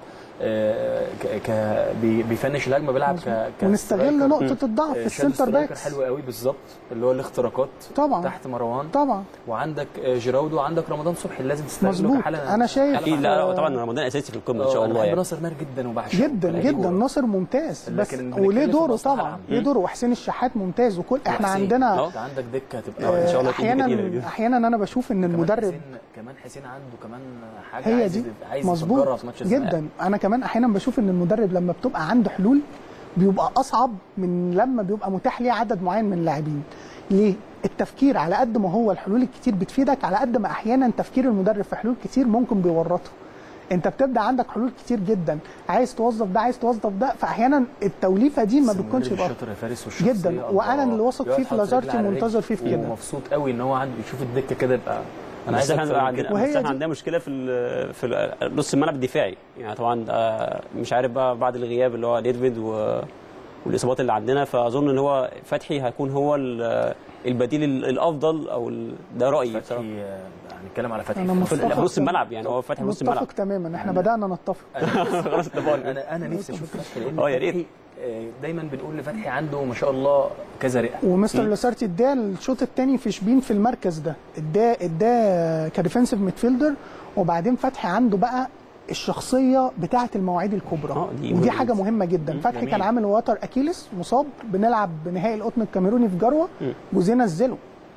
آه، ك ك بي- بيفنش الهجمه بيلعب ك ك ونستغل سترايكر. نقطه الضعف في آه، شال السنتر سترايكر باكس حلو قوي بالظبط اللي هو الاختراقات طبعا تحت مروان طبعا وعندك آه، جيراودو وعندك رمضان صبحي لازم تستغله مظبوط. كحاله أنا شايف- حالة اكيد لا آه، لا طبعا رمضان اساسي في القمه ان آه، شاء أنا الله بحب يعني ناصر ماهر جدا وبعشقه جدا بلاقيه جدا جوه. ناصر ممتاز بس لكن وليه بنتكلم في دوره مصلحة طبعا العامة. ليه دوره وحسين الشحات ممتاز وكل احنا وحسين. عندنا اه. انت عندك دكه هتبقى آه، إن شاء الله آه، تيجي كتير احيانا جدا. احيانا انا بشوف ان كمان المدرب حسين كمان حسين عنده كمان حاجه هي عايز دي عايز مظبوط يفجرها في ماتش الزمالك. جدا انا كمان احيانا بشوف ان المدرب لما بتبقى عنده حلول بيبقى اصعب من لما بيبقى متاح ليه عدد معين من اللاعبين ليه التفكير على قد ما هو الحلول الكتير بتفيدك على قد ما احيانا تفكير المدرب في حلول كتير ممكن بيورطه انت بتبدا عندك حلول كتير جدا عايز توظف ده عايز توظف ده فاحيانا التوليفه دي ما بس بتكونش المدرب يبقى شاطر يا فارس والشخصية جدا. الله. وأنا اللي واثق يقعد فيه في حاطط لازارتي رجل على رجل منتظر فيه في كده. ومبسوط قوي ان هو عنده يشوف الدكه كده يبقى انا بس عايز احنا أكتر بقى من عندنا كده. وهي بس احنا دي. عندنا مشكله في ال- في ال- نص الملعب الدفاعي يعني طبعا آه، مش عارف بقى بعد الغياب اللي هو نيرفيد و والاصابات اللي عندنا فاظن ان هو فتحي هيكون هو ال- البديل ال- الافضل او ال- ده رايي بصراحه فتحي آه، هنتكلم على فتحي أنا في في الفترة- متفق. نص الملعب يعني هو فتحي نص الملعب متفق تماما احنا بدانا نتفق خلاص اتفقنا انا انا نفسي اشوف فتحي لان اه، يا ريت. فتحي آه، دايما بنقول لفتحي عنده ما شاء الله كذا رئه ومستر لاسارتي اداه الشوط الثاني في شبين في المركز ده اداه اداه كديفنسيف ميدفيلدر وبعدين فتحي عنده بقى الشخصيه بتاعه المواعيد الكبرى اه، دي ودي مهمة حاجه جدا. مهمه جدا فتحي جميل. كان عامل وتر اكيلس مصاب بنلعب بنهائي القطن الكاميروني في جروه مم. جوزيه نزله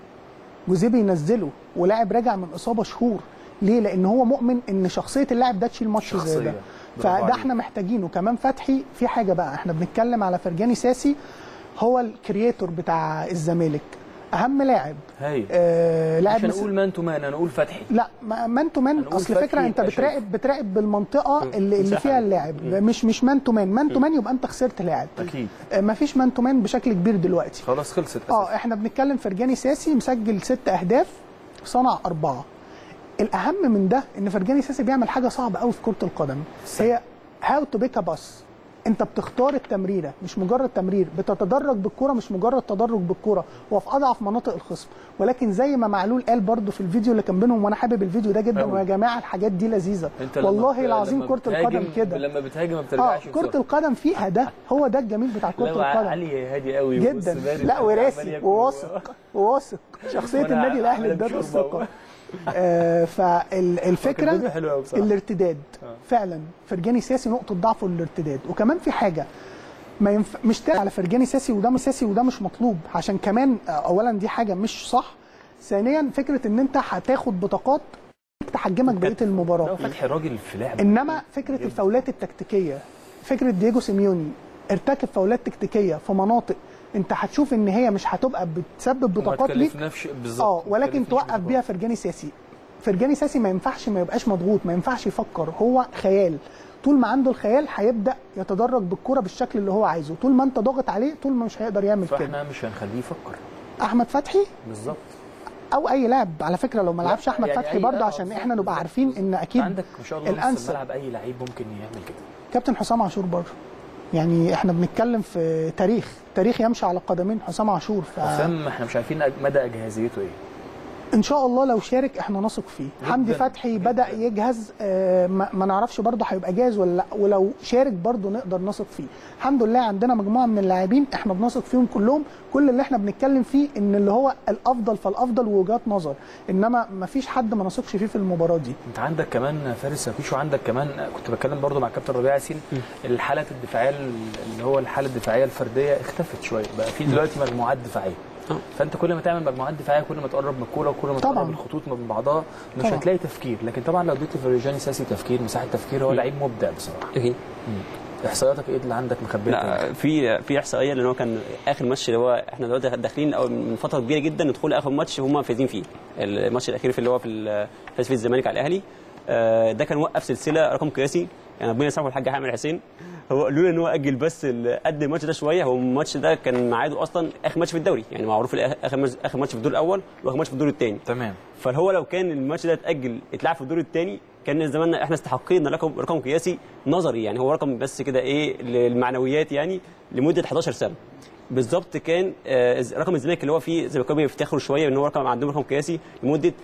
جوزيه بينزله ولاعب راجع من اصابه شهور ليه؟ لان هو مؤمن ان شخصيه اللاعب ده تشيل ماتش زي شخصية. ده برافو فده عليك. احنا محتاجينه كمان فتحي في حاجه بقى احنا بنتكلم على فرجاني ساسي هو الكرييتور بتاع الزمالك اهم لاعب هاي آه لاعب عشان مس- اقول مان تو مان انا اقول فتحي لا ما- مان تو مان هنقول اصل فتحي فكره انت يبقى بتراقب بتراقب بالمنطقه اللي, اللي مساحة. فيها اللاعب مش مش مان تو مان مان تو مان يبقى انت خسرت لاعب اكيد ما فيش مان تو مان بشكل كبير دلوقتي خلاص خلصت اه أساساً. احنا بنتكلم فرجاني ساسي مسجل ست اهداف صنع اربعه الاهم من ده ان فرجاني ساسي بيعمل حاجه صعبه قوي في كره القدم هي هاو تو بيك باس انت بتختار التمريره مش مجرد تمرير بتتدرج بالكره مش مجرد تدرج بالكره هو في اضعف مناطق الخصم ولكن زي ما معلول قال برضو في الفيديو اللي كان بينهم وانا حابب الفيديو ده جدا أوي. ويا جماعه الحاجات دي لذيذه انت لما والله بت- العظيم لما كره بتهاجم- القدم كده لما بتهاجم ما اه بترجعش كره بسرعة. القدم فيها ده هو ده الجميل بتاع كره لا القدم علي هادي قوي جدا وبص بارد لا عمال وراسي ياكل وواثق وواثق شخصيه وأنا النادي الاهلي عامل اداته شوربة الثقه آه كان فالفكره فيديو حلو قوي بصراحه الارتداد آه. فعلا فرجاني ساسي نقطه ضعفه الارتداد وكمان في حاجه ما ينف... مش تقل على فرجاني ساسي وده مش ساسي وده مش مطلوب عشان كمان آه، اولا دي حاجه مش صح ثانيا فكره ان انت هتاخد بطاقات تحجمك بقيه لا المباراه فتحي راجل في لعب انما فكره الفاولات التكتيكيه فكره دييجو سيميوني ارتكب فاولات تكتيكيه في مناطق انت هتشوف ان هي مش هتبقى بتسبب وما بطاقات ليك تكلفناش بالظبط اه ما ولكن تكلفناش توقف بطاقات. بيها فرجاني ساسي فرجاني ساسي ما ينفعش ما يبقاش مضغوط ما ينفعش يفكر هو خيال طول ما عنده الخيال هيبدا يتدرج بالكره بالشكل اللي هو عايزه طول ما انت ضاغط عليه طول ما مش هيقدر يعمل كده فاحنا مش هنخليه يفكر احمد فتحي بالظبط او اي لاعب على فكره لو ما لا، لعبش احمد يعني فتحي أي- برضه آه، عشان بالظبط، احنا نبقى بالظبط، عارفين ان بالظبط. اكيد عندك ما شاء الله نص الأنسب. الملعب اي لعيب ممكن يعمل كده كابتن حسام عاشور برضه يعني احنا بنتكلم في تاريخ تاريخ يمشي على قدمين حسام عاشور ف... حسام احنا مش عارفين أج- مدى اجهزيته ايه ان شاء الله لو شارك احنا نثق فيه حمدي فتحي بدا يجهز آه، ما ما نعرفش برضه هيبقى جاهز ولا لا ولو شارك برضه نقدر نثق فيه الحمد لله عندنا مجموعه من اللاعبين احنا بنثق فيهم كلهم كل اللي احنا بنتكلم فيه ان اللي هو الافضل فالافضل ووجهات نظر انما ما فيش حد ما نثقش فيه في المباراه دي انت عندك كمان فارس مفيش وعندك كمان كنت بتكلم برضو مع كابتن ربيع ياسين الحاله الدفاعيه اللي هو الحاله الدفاعيه الفرديه اختفت شويه بقى في دلوقتي مجموعات دفاعيه آه. فانت كل ما تعمل مجموعات دفاعيه كل ما تقرب من الكوره وكل ما طبعاً. تقرب الخطوط من بعضها مش طبعاً. هتلاقي تفكير لكن طبعا لو اديت لفرجاني ساسي تفكير مساحه تفكير هو لعيب مبدع بصراحه اكيد احصائياتك ايه اللي عندك مخبيه لا في في احصائيه لان هو كان اخر ماتش اللي هو احنا دلوقتي داخلين أو من فتره كبيره جدا ندخل اخر ماتش هم فايزين فيه الماتش الاخير في اللي هو في ال- فاز فيه الزمالك على الاهلي آه، ده كان وقف سلسله رقم قياسي يعني ربنا يسامحه الحاج حامد حسين هو لولا ان هو اجل بس ال- قد الماتش ده شويه هو الماتش ده كان ميعاده اصلا اخر ماتش في الدوري يعني معروف الآ- اخر ماتش اخر ماتش في الدور الاول واخر ماتش في الدور الثاني تمام فهو لو كان الماتش ده اتاجل اتلعب في الدور الثاني كان زماننا احنا استحقينا رقم رقم قياسي نظري يعني هو رقم بس كده ايه للمعنويات يعني لمده 11 سنه بالظبط كان آه، رقم الزمالك اللي هو فيه زي ما كانوا بيفتخروا شويه ان هو رقم عندهم رقم قياسي لمده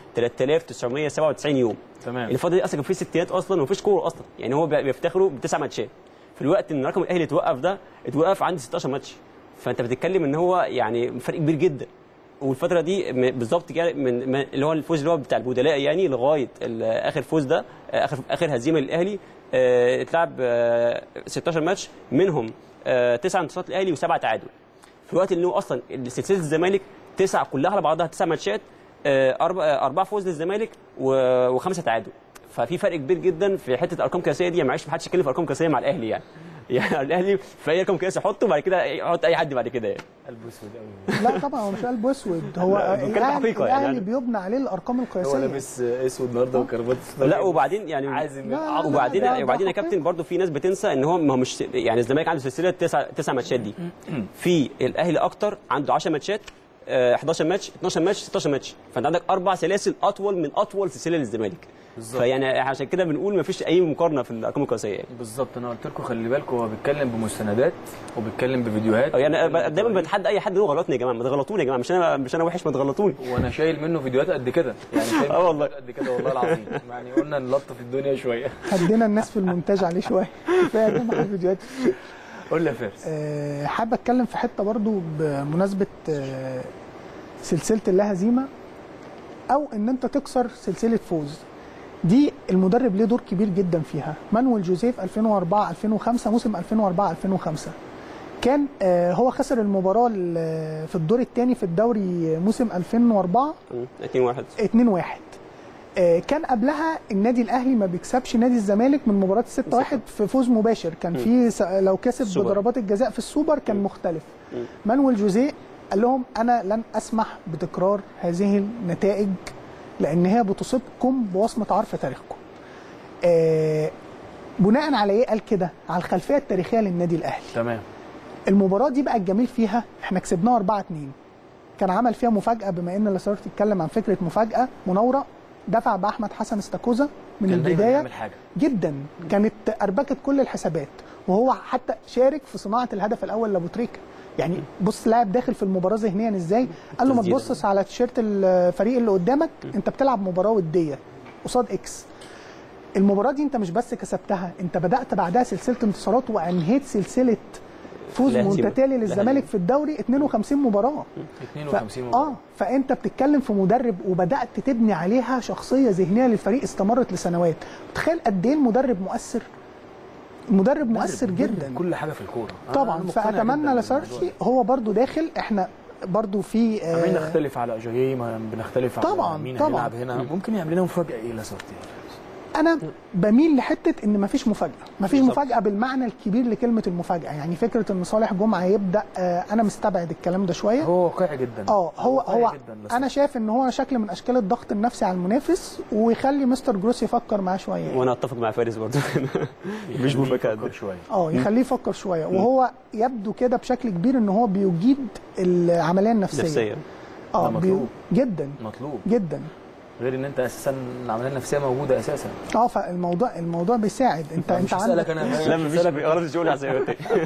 3997 يوم تمام الفتره دي اصلا كان في ستينات اصلا ومفيش كوره اصلا يعني هو بي- بيفتخروا بتسع ماتشات في الوقت ان رقم الاهلي اتوقف ده اتوقف عند 16 ماتش فانت بتتكلم ان هو يعني فرق كبير جدا والفتره دي م- بالظبط كده من من- اللي هو الفوز اللي هو بتاع البدلاء يعني لغايه ال- اخر فوز ده آه، اخر اخر هزيمه للاهلي آه، اتلعب آه، 16 ماتش منهم آه، تسع انتصارات للاهلي وسبعه تعادل في الوقت اللي هو اصلا سلسله الزمالك تسع كلها على بعضها تسع ماتشات آه، أربع- آه، اربعه فوز للزمالك و- وخمسه تعادل ففي فرق كبير جدا في حته ارقام قياسيه دي يعني معلش ما حدش يتكلم في ارقام قياسيه مع الاهلي يعني يعني الاهلي في اي رقم قياسي حطه بعد كده يحط اي حد بعد كده يعني قلب اسود قوي لا طبعا هو مش قلب اسود هو لا، بنتكلم الاهلي, حقيقة يعني. الأهلي بيبنى عليه الارقام هو القياسيه لابس اسود النهارده وكرافات لا وبعدين يعني عازم لا، لا، وبعدين ده- ده وبعدين يا حقيقة. كابتن برضو في ناس بتنسى ان هو ما هو مش يعني الزمالك عنده سلسله تسع تسع ماتشات دي في الاهلي اكتر عنده 10 ماتشات آه، 11 ماتش 12 ماتش 16 ماتش فانت عندك اربع سلاسل اطول من اطول سلسله للزمالك بالظبط. فيعني عشان كده بنقول ما فيش اي مقارنه في الارقام القياسيه يعني بالظبط انا قلت لكم خلي بالكم هو بيتكلم بمستندات وبيتكلم بفيديوهات أو يعني وبيتكلم أنا دايما بتواريخ. بتحدى اي حد انه غلطني يا جماعه ما تغلطوني يا جماعه مش انا مش انا وحش ما تغلطوني وانا شايل منه فيديوهات قد كده يعني شايل آه والله. فيديوهات قد كده والله العظيم يعني قلنا نلطف الدنيا شويه هدينا الناس في المونتاج عليه شويه كفايه يا جماعه الفيديوهات قول لي يا فارس آه، حابب اتكلم في حته برضو بمناسبه آه، سلسله اللا هزيمه او ان انت تكسر سلسله فوز دي المدرب ليه دور كبير جدا فيها مانويل جوزيف 2004 2005 موسم 2004 2005 كان آه، هو خسر المباراه ال- في الدور الثاني في الدوري موسم 2004 2 1 2 1 آه، كان قبلها النادي الاهلي ما بيكسبش نادي الزمالك من مباراه 6 1 في فوز مباشر كان في س- لو كسب السوبر. بضربات الجزاء في السوبر كان مم. مختلف مم. مانويل جوزيه قال لهم انا لن اسمح بتكرار هذه النتائج لان هي بتصيبكم بوصمه عار في تاريخكم آه، بناء على ايه قال كده على الخلفيه التاريخيه للنادي الاهلي تمام المباراه دي بقى الجميل فيها احنا كسبناها 4 2 كان عمل فيها مفاجاه بما ان لاسارت اتكلم عن فكره مفاجاه مناوره دفع باحمد حسن استاكوزا من كان دايما البدايه يعمل حاجه جدا كانت اربكت كل الحسابات وهو حتى شارك في صناعه الهدف الاول لابو تريكه يعني بص لاعب داخل في المباراه ذهنيا ازاي قال له ما تسديدة. تبصش على تيشيرت الفريق اللي قدامك انت بتلعب مباراه وديه قصاد اكس المباراه دي انت مش بس كسبتها انت بدات بعدها سلسله انتصارات وانهيت سلسله فوز لا هزيمة. متتالي لا للزمالك هزيمة. في الدوري 52 مباراه ف... 52 اه مباراه فانت بتتكلم في مدرب وبدات تبني عليها شخصيه ذهنيه للفريق استمرت لسنوات تخيل قد ايه المدرب مؤثر مدرب مؤثر مدرب جدا كل حاجه في الكوره أنا طبعا مقتنع جداً فاتمنى بالموضوع لسارتي ده. هو برضو داخل احنا برضو في آه، عمالين نختلف على اجاييه ما بنختلف طبعاً، على مين طبعاً. هيلعب هنا ممكن يعمل لنا مفاجاه ايه لاسارتي انا بميل لحته ان مفيش مفاجاه مفيش بالظبط. مفاجاه بالمعنى الكبير لكلمه المفاجاه يعني فكره ان صالح جمعه يبدا آه، انا مستبعد الكلام ده شويه هو واقعي جدا اه هو واقعي هو جدا بس انا شايف ان هو شكل من اشكال الضغط النفسي على المنافس ويخلي مستر جروس يفكر معاه شويه يعني. وانا اتفق مع فارس برضه مش يخليه مفاجاه يفكر شويه اه يخليه يفكر شويه وهو يبدو كده بشكل كبير ان هو بيجيد العمليه النفسيه نفسيا اه ده بي- مطلوب. جدا مطلوب جدا غير ان انت اساسا العمليه النفسيه موجوده اساسا اه فالموضوع الموضوع بيساعد انت انت مش هسالك عندك انا لا مفيش غلط الشغل عشان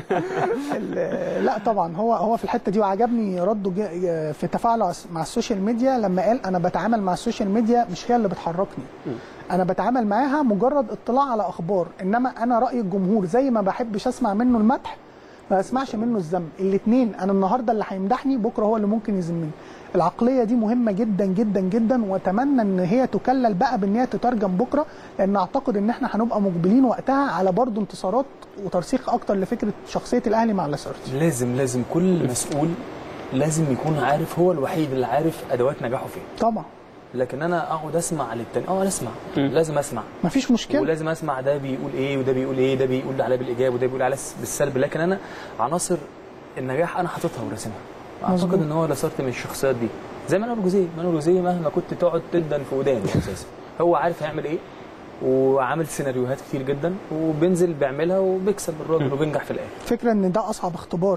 ال- لا طبعا هو هو في الحته دي وعجبني رده ج- في تفاعله مع السوشيال ميديا لما قال انا بتعامل مع السوشيال ميديا مش هي اللي بتحركني انا بتعامل معاها مجرد اطلاع على اخبار انما انا راي الجمهور زي ما بحبش اسمع منه المدح ما اسمعش منه الذم الاثنين انا النهارده اللي هيمدحني بكره هو اللي ممكن يذمني العقليه دي مهمه جدا جدا جدا واتمنى ان هي تكلل بقى بان هي تترجم بكره لان اعتقد ان احنا هنبقى مقبلين وقتها على برضه انتصارات وترسيخ اكتر لفكره شخصيه الاهلي مع لاسارتي لازم لازم كل مسؤول لازم يكون عارف هو الوحيد اللي عارف ادوات نجاحه فين طبعا لكن انا اقعد اسمع للتاني اه اسمع لازم اسمع مفيش مشكله ولازم اسمع ده بيقول ايه وده بيقول ايه ده بيقول عليه بالايجاب وده بيقول عليه بالسلب لكن انا عناصر النجاح انا حاططها وراسمها اعتقد مظبوط. ان هو لاسارت من الشخصيات دي زي مانويل جوزيه مانويل جوزيه مهما كنت تقعد تدن في ودانه اساسا هو عارف هيعمل ايه وعامل سيناريوهات كتير جدا وبينزل بيعملها وبيكسب الراجل وبينجح في الاخر فكره ان ده اصعب اختبار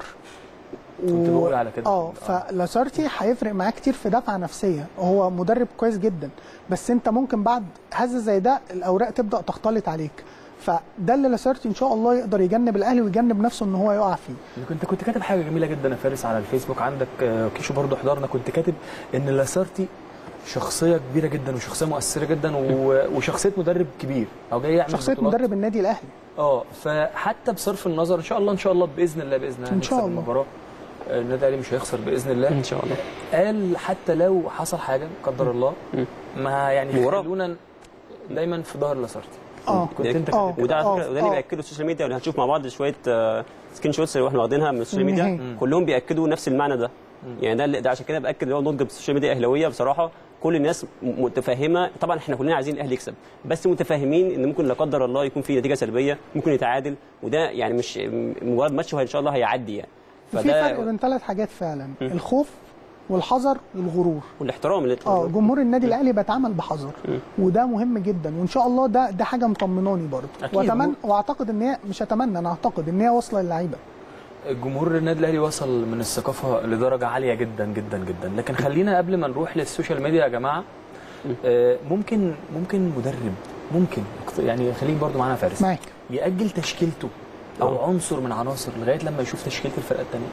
كنت بقول على كده اه فلاسارتي هيفرق معاه كتير في دفعه نفسيه هو مدرب كويس جدا بس انت ممكن بعد هزه زي ده الاوراق تبدا تختلط عليك فده اللي لاسارتي ان شاء الله يقدر يجنب الاهلي ويجنب نفسه ان هو يقع فيه كنت كنت كاتب حاجه جميله جدا يا فارس على الفيسبوك عندك آه، كيشو برضو حضرنا كنت كاتب ان لاسارتي شخصيه كبيره جدا وشخصيه مؤثره جدا و- وشخصيه مدرب كبير او جاي يعمل شخصيه بطولات. مدرب النادي الاهلي اه فحتى بصرف النظر ان شاء الله ان شاء الله باذن الله باذن الله إن شاء هنكسب الله. المباراه آه، النادي الاهلي مش هيخسر باذن الله ان شاء الله قال حتى لو حصل حاجه قدر الله ما يعني وراه. خلونا دايما في ظهر لاسارتي اه كنت انت آه. كاتب وده على آه، فكره وده اللي آه. بياكده السوشيال ميديا واللي هنشوف مع بعض شويه آه، سكرين شوتس اللي احنا واخدينها من السوشيال ميديا النهائي. كلهم بياكدوا نفس المعنى ده يعني ده اللي- ده عشان كده باكد اللي هو نضج السوشيال ميديا اهلاويه بصراحه كل الناس م- متفهمه طبعا احنا كلنا عايزين الاهلي يكسب بس متفاهمين ان ممكن لا قدر الله يكون في نتيجه سلبيه ممكن يتعادل وده يعني مش م- مجرد ماتش وان شاء الله هيعدي يعني في فرق بين ثلاث حاجات فعلا الخوف والحذر والغرور والاحترام اللي اه جمهور النادي الاهلي بيتعامل بحذر وده مهم جدا وان شاء الله ده ده حاجه مطمناني برضه أكيد. واتمنى واعتقد ان هي مش اتمنى انا اعتقد ان هي واصله للعيبه جمهور النادي الاهلي وصل من الثقافه لدرجه عاليه جدا جدا جدا لكن خلينا قبل ما نروح للسوشيال ميديا يا جماعه آه، ممكن ممكن مدرب ممكن يعني خليك برضو معانا فارس معاك ياجل تشكيلته او آه. عنصر من عناصر لغايه لما يشوف تشكيله الفرقه الثانيه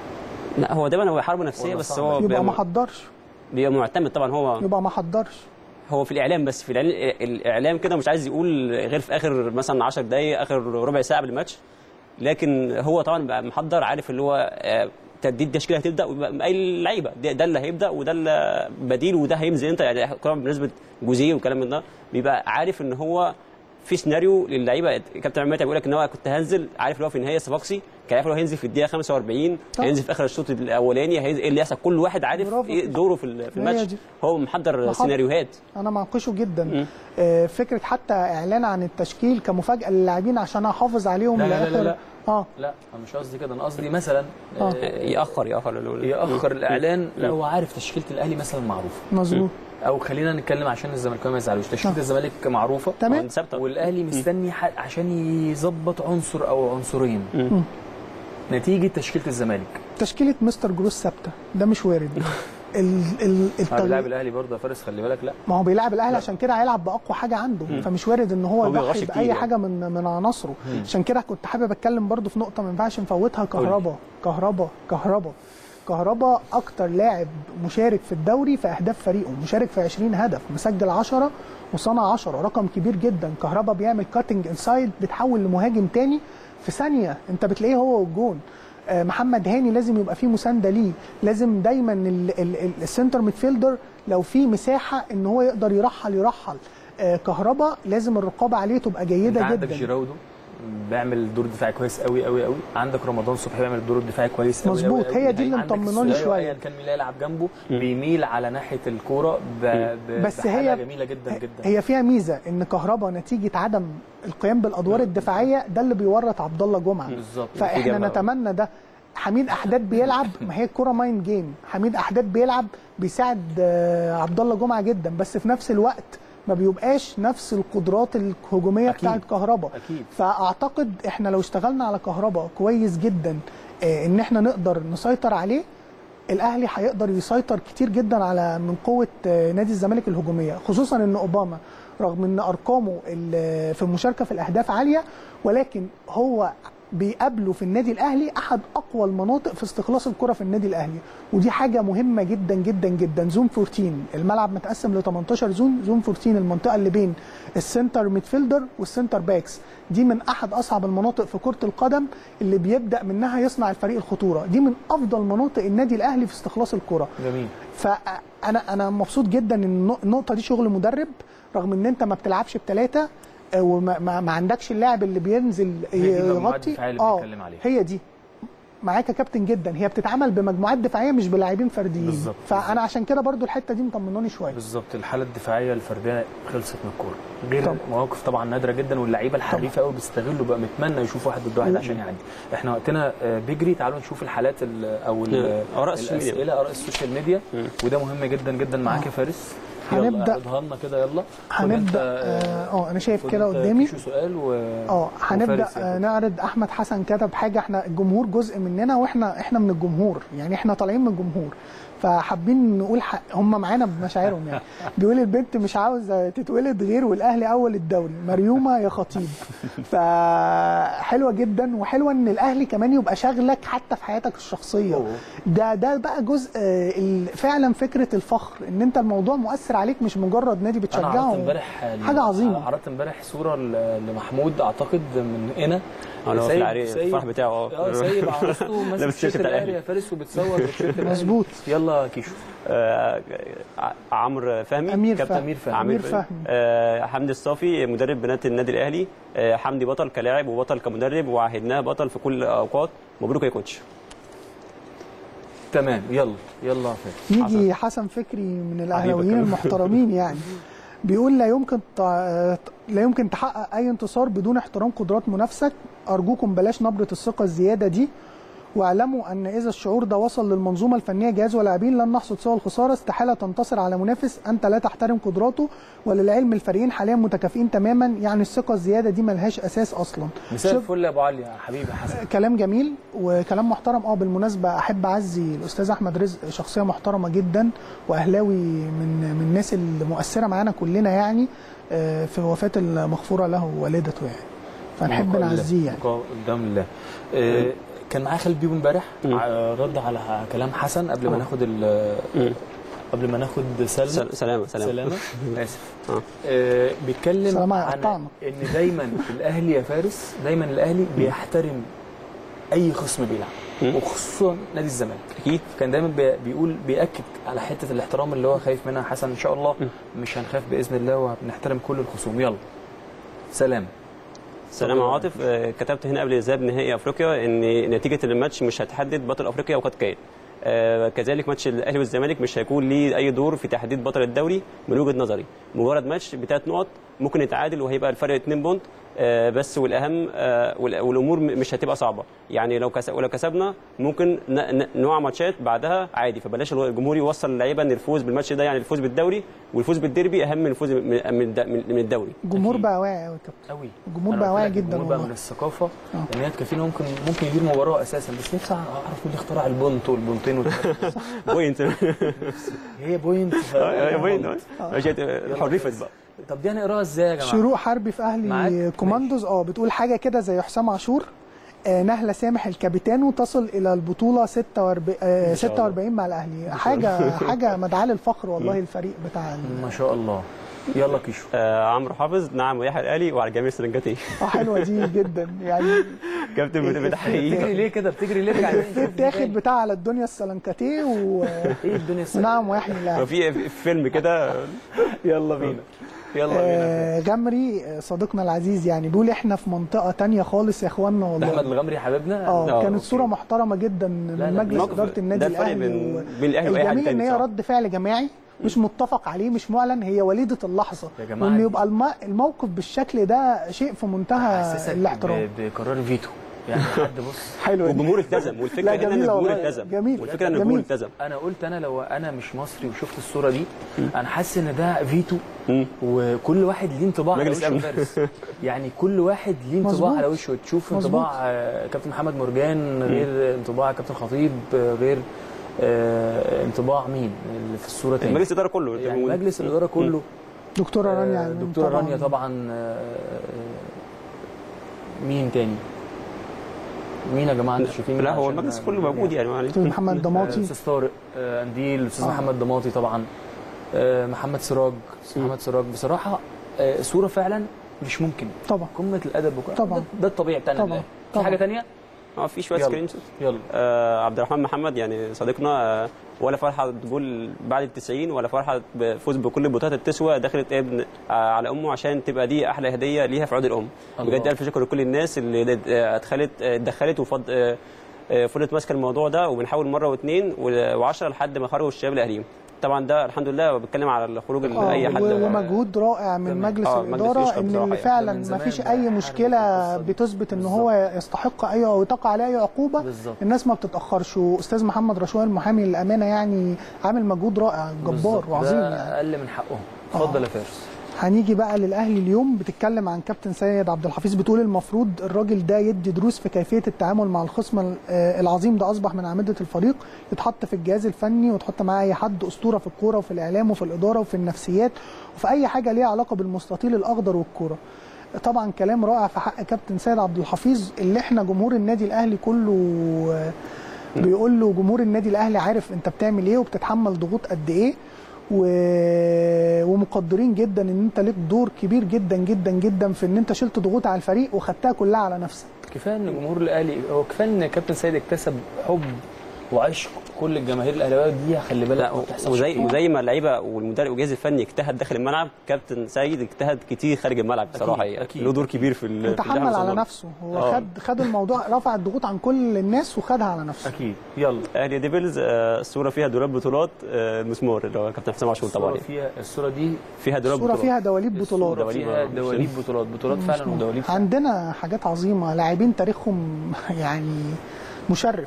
لا هو دايما هو حرب نفسيه ولا بس صعب؟ هو يبقى بيبقى, ما حضرش بيبقى معتمد طبعا هو يبقى ما حضرش هو في الاعلام بس في الإعلام الاعلام كده مش عايز يقول غير في اخر مثلا 10 دقائق اخر ربع ساعه قبل الماتش لكن هو طبعا بقى محضر عارف اللي هو آه، تجديد تشكيله هتبدا ويبقى مقايل اللعيبه ده, ده اللي هيبدا وده اللي بديل وده هينزل انت يعني طبعا بالنسبه جوزيه والكلام من ده بيبقى عارف ان هو في سيناريو للعيبه كابتن عماد بيقول لك ان هو كنت هنزل عارف اللي هو في النهايه صفاقسي كان عارف اللي هو هينزل في الدقيقه 45 طبعا. هينزل في اخر الشوط الاولاني هينزل ايه اللي يحصل كل واحد عارف برافو. ايه دوره في ال- في هي الماتش دي. هو محضر محضر. سيناريوهات انا معقشه جدا آه، فكره حتى اعلان عن التشكيل كمفاجاه للاعبين عشان احافظ عليهم لا، لا، لا، لاخر لا. اه لا انا مش قصدي كده انا قصدي مثلا آه. آه، ياخر ياخر الأول. ياخر الاعلان لا هو عارف تشكيله الاهلي مثلا معروفه مظبوط او خلينا نتكلم عشان الزمالكاويه ما يزعلوش تشكيله آه. الزمالك معروفه تمام ثابته والاهلي مستني حد عشان يظبط عنصر او عنصرين مم. نتيجه تشكيله الزمالك تشكيله مستر جروس ثابته ده مش وارد ال ال هو بيلعب التغ... الاهلي برضه يا فارس خلي بالك لا ما هو بيلعب الاهلي عشان كده هيلعب باقوى حاجه عنده فمش وارد ان هو هو بيغش يضحي كتير باي يعني. حاجه من من عناصره عشان كده كنت حابب اتكلم برضو في نقطه ما ينفعش نفوتها كهربا كهربا كهربا كهربا اكتر لاعب مشارك في الدوري في اهداف فريقه مشارك في 20 هدف مسجل 10 وصنع 10 رقم كبير جدا كهربا بيعمل كاتنج انسايد بتحول لمهاجم تاني في ثانيه انت بتلاقيه هو والجون آه، محمد هاني لازم يبقى فيه مسانده ليه لازم دايما ال- ال- ال- السنتر ميدفيلدر لو في مساحه ان هو يقدر يرحل يرحل آه، كهربا لازم الرقابه عليه تبقى انت جيده عندك جدا جيراودو بيعمل دور دفاعي كويس قوي قوي قوي عندك رمضان صبحي بيعمل دور دفاعي كويس قوي مظبوط، قوي قوي. هي دي اللي عندك مطمناني السولية شوية. أيا كان مين اللي يلعب جنبه بيميل على ناحيه الكوره ب... ب... بس بحالة هي جميله جدا جدا هي فيها ميزه ان كهربا نتيجه عدم القيام بالادوار الدفاعيه ده اللي بيورط عبد الله جمعه بالظبط فاحنا جامدة أوي. نتمنى ده حميد احداد بيلعب ما هي الكوره مايند جيم حميد احداد بيلعب بيساعد آه، عبد الله جمعه جدا بس في نفس الوقت ما بيبقاش نفس القدرات الهجوميه أكيد. بتاعت كهربا اكيد فاعتقد احنا لو اشتغلنا على كهربا كويس جدا آه، ان احنا نقدر نسيطر عليه الاهلي هيقدر يسيطر كتير جدا على من قوه آه، نادي الزمالك الهجوميه خصوصا ان اوباما رغم ان ارقامه ال- في المشاركه في الاهداف عاليه ولكن هو بيقابله في النادي الاهلي احد اقوى المناطق في استخلاص الكره في النادي الاهلي ودي حاجه مهمه جدا جدا جدا زون 14 الملعب متقسم ل 18 زون زون 14 المنطقه اللي بين السنتر ميدفيلدر والسنتر باكس دي من احد اصعب المناطق في كره القدم اللي بيبدا منها يصنع الفريق الخطوره دي من افضل مناطق النادي الاهلي في استخلاص الكره جميل فانا انا مبسوط جدا ان النق- النقطه دي شغل مدرب رغم ان انت ما بتلعبش بثلاثه وما ما ما عندكش اللاعب اللي بينزل هي دي المجموعات يغطي الدفاعية اللي اه بنتكلم عليها. هي دي معاك يا كابتن جدا هي بتتعمل بمجموعات دفاعيه مش بلاعبين فرديين بالظبط، فانا عشان كده برضو الحته دي مطمناني شويه بالظبط الحاله الدفاعيه الفرديه خلصت من الكوره غير طبعا. مواقف طبعا نادره جدا واللعيبه الحريفه قوي بيستغلوا بقى متمنى يشوف واحد ضد واحد عشان يعدي احنا وقتنا آه، بيجري تعالوا نشوف الحالات ال- او ال- نعم. آراء السوشيال ميديا. الاسئله اراء السوشيال ميديا مم. وده مهم جدا جدا معاك يا فارس هنبدأ- يلا اعرضها لنا كده يلا خد أنت، هنبدا اه آه، انا شايف خد كده أنت قدامي كيشو سؤال و اه هنبدا وفارس آه، ياخد. نعرض احمد حسن كتب حاجه احنا الجمهور جزء مننا واحنا احنا من الجمهور يعني احنا طالعين من الجمهور فحابين نقول ح... هم معانا بمشاعرهم يعني بيقول البنت مش عاوزه تتولد غير والاهلي اول الدوري مريومه يا خطيب فحلوه جدا وحلوه ان الاهلي كمان يبقى شاغلك حتى في حياتك الشخصيه أوه. ده ده بقى جزء آه، ال- فعلا فكره الفخر ان انت الموضوع مؤثر عليك مش مجرد نادي انا بتشجعه عرضت امبارح ال- حاجة عظيمة. عرضت امبارح صوره ل- لمحمود اعتقد من هنا اه اللي هو في سايب- العريس سايب- الفرح بتاعه اه سايب عروسته ماسك لابس التيشيرت التيشيرت بتاع الاهلي الأهلي. يا فارس وبتصور بالتيشيرت الأهلي. مظبوط. يلا كيشو آه، ع- عمرو فهمي امير كابتن فهمي أمير فهمي. عمير أمير فهمي. آه، حمدي الصافي مدرب بنات النادي الاهلي آه، حمدي بطل كلاعب وبطل كمدرب وعهدناه بطل في كل الاوقات مبروك يا كوتش تمام يلا يلا يا فارس يجي حسن فكري من الاهلاويين حبيبك. المحترمين يعني بيقول لا يمكن تع- لا يمكن تحقق اي انتصار بدون احترام قدرات منافسك ارجوكم بلاش نبره الثقه الزياده دي واعلموا ان اذا الشعور ده وصل للمنظومه الفنيه جهاز ولاعبين لن نحصد سوى الخساره استحاله تنتصر على منافس انت لا تحترم قدراته وللعلم الفريقين حاليا متكافئين تماما يعني الثقه الزياده دي ملهاش اساس اصلا مساء شوف- الفل يا ابو علي يا حبيبي حسن كلام جميل وكلام محترم اه بالمناسبه احب اعزي الاستاذ احمد رزق شخصيه محترمه جدا واهلاوي من من الناس المؤثره معانا كلنا يعني آه، في وفاه المغفوره له والدته يعني فنحب بقاء الله. نعزيه يعني بقاء قدام الله آه، كان معايا خالد بيبو امبارح مم. ع- رد على كلام حسن قبل ما آه. ناخد ال- مم. قبل ما ناخد سلمى سل- سلامه سلامه سلامة اسف آه. آه بيتكلم سلامة عن هيقطعنا. ان دايما الاهلي يا فارس دايما الاهلي بيحترم اي خصم بيلعب مم. وخصوصا نادي الزمالك اكيد كان دايما بي- بيقول بياكد على حته الاحترام اللي هو خايف منها حسن ان شاء الله مم. مش هنخاف باذن الله وبنحترم كل الخصوم يلا سلام سلام يا عاطف آه، كتبت هنا قبل ذهاب نهائي افريقيا ان نتيجه الماتش مش هتحدد بطل افريقيا وقد كان آه، كذلك ماتش الاهلي والزمالك مش هيكون ليه اي دور في تحديد بطل الدوري من وجهه نظري مجرد ماتش بثلاث نقط ممكن يتعادل وهيبقى الفرق 2 بونت آه، بس والاهم آه، وال- والامور م- مش هتبقى صعبه يعني لو كس- ولو كسبنا ممكن ن- ن- نوع ماتشات بعدها عادي فبلاش الجمهور يوصل اللعيبه ان الفوز بالماتش ده يعني الفوز بالدوري والفوز بالديربي اهم من الفوز من من الد- من الدوري الجمهور أكيد. بقى واعي قوي يا كابتن قوي الجمهور أنا بقى قلت واعي لك جدا الجمهور بقى والله. من الثقافه آه. ان هي تكفينا ممكن ممكن يدير مباراه اساسا بس نفسي اعرف مين اللي اخترع البونت والبونتين والتلاتة. بوينت هي بوينت ف- بوينت ماشي حرفت بقى طب دي هنقراها ازاي يا جماعه؟ شروق حربي في اهلي معاك؟ كوماندوز اه بتقول حاجه كده زي حسام عاشور آه نهله سامح الكابيتانو تصل الى البطوله 46 آه ما شاء الله. 46 مع الاهلي حاجه حاجه مدعاه للفخر والله الفريق بتاع ال- ما شاء الله يلا كيشو آه عمرو حافظ نعم ويحيى الاهلي وعلى جميع السرنجاتي اه حلوه دي جدا يعني كابتن بتجري بتحييه ليه كده بتجري ليه ارجع في التاخد بتاع على الدنيا السلنكاتيه و... ايه الدنيا السنة؟ ونعم واحد لاعب في في فيلم كده يلا بينا يلا بينا آه غمري آه، صديقنا العزيز يعني بيقول احنا في منطقه تانية خالص يا اخوانا ده والله احمد الغمري حبيبنا اه آه، كانت أوكي. صوره محترمه جدا من لا، لا، مجلس موقف- اداره النادي ده الفرق الاهلي بين- و- بين الأهلي وأي حد الجميل ان تاني هي بصراحة. رد فعل جماعي مش متفق عليه مش معلن هي وليده اللحظه يا جماعة وان دي- يبقى الم- الموقف بالشكل ده شيء في منتهى حسسك الاحترام ب- بقرار فيتو يعني حد بص حلو والجمهور التزم والفكره لا، هنا ان جميلة الجمهور والله. التزم جميل. والفكره ان الجمهور جميل. التزم انا قلت انا لو انا مش مصري وشفت الصوره دي انا حاسس ان ده فيتو مم. وكل واحد ليه انطباع على مجلس وشه أمن. فارس يعني كل واحد ليه انطباع مظبوط. على وشه تشوف مظبوط. انطباع آه، كابتن محمد مرجان غير انطباع كابتن خطيب آه، غير آه، انطباع مين اللي في الصوره تاني مجلس الاداره كله يعني مجلس الاداره كله دكتوره رانيا آه، عماد دكتوره طبعاً. رانيا طبعا آه، مين تاني مين يا جماعه انتوا شايفين مين لا هو عشان- المجلس كله موجود يعني معلش. استاذ محمد ضماطي استاذ طارق آه، انديل استاذ آه. محمد ضماطي طبعا آه، محمد سراج استاذ محمد سراج بصراحه آه، صوره فعلا مش ممكن طبعا قمه الادب وكل طبعا. ده, ده الطبيعي بتاعنا طبعا. لله. في طبعا. حاجه تانية اه في شويه يلا. سكرين شوت يلا آه عبد الرحمن محمد يعني صديقنا آه ولا فرحه تقول بعد ال 90 ولا فرحه بفوز بكل البطولات التسوى دخلت ابن آه على امه عشان تبقى دي احلى هديه ليها في عيد الام الله. بجد الف شكر لكل الناس اللي آه، ادخلت آه، اتدخلت وفض آه، آه، فضلت ماسكه الموضوع ده وبنحاول مره واثنين و10 لحد ما خرجوا الشباب الاهليين طبعا ده الحمد لله بتكلم على الخروج اللي آه، اي حد و- ومجهود رائع من تمام. مجلس آه، مجلس الاداره يشكر ان بصراحة اللي يعني. فعلا من ما زمان فيش بقى اي حارب مشكله القصة دي. بتثبت ان بالظبط. هو يستحق اي او تقع عليه اي عقوبه بالظبط. الناس ما بتتاخرش واستاذ محمد رشوان المحامي للامانه يعني عامل مجهود رائع جبار بالظبط. وعظيم ده يعني اقل من حقهم اتفضل يا فارس هنيجي بقى للاهلي اليوم بتتكلم عن كابتن سيد عبد الحفيظ بتقول المفروض الراجل ده يدي دروس في كيفيه التعامل مع الخصم ال- آه، العظيم ده اصبح من اعمده الفريق يتحط في الجهاز الفني وتحط معاه اي حد اسطوره في الكوره وفي الاعلام وفي الاداره وفي النفسيات وفي اي حاجه ليها علاقه بالمستطيل الاخضر والكوره طبعا كلام رائع في حق كابتن سيد عبد الحفيظ اللي احنا جمهور النادي الاهلي كله آه، بيقول له جمهور النادي الاهلي عارف انت بتعمل ايه وبتتحمل ضغوط قد ايه و... ومقدرين جدا ان انت ليك دور كبير جدا جدا جدا في ان انت شلت ضغوط على الفريق وخدتها كلها على نفسك كفايه ان جمهور الاهلي هو كفايه ان كابتن سيد اكتسب حب وعشق كل الجماهير الاهلاويه دي خلي بالك لا ما بتحصلش وزي كتير. وزي ما اللعيبه والمدرب والجهاز الفني اجتهد داخل الملعب كابتن سيد اجتهد كتير خارج الملعب بصراحه أكيد، يعني أكيد. له دور كبير في ال- في اللي وتحمل احنا على وصلنا له. نفسه هو آه. خد خد الموضوع رفع الضغوط عن كل الناس وخدها على نفسه اكيد يلا اهلي ديفلز آه، الصوره فيها دولاب بطولات آه، المسمار اللي هو كابتن حسام عاشور طبعا الصوره يعني. فيها الصوره دي فيها دولاب الصوره بطولات فيها دواليب الصورة بطولات دواليب، فيها آه. دواليب بطولات بطولات فعلا ودواليب فعلا. عندنا حاجات عظيمه لاعبين تاريخهم يعني مشرف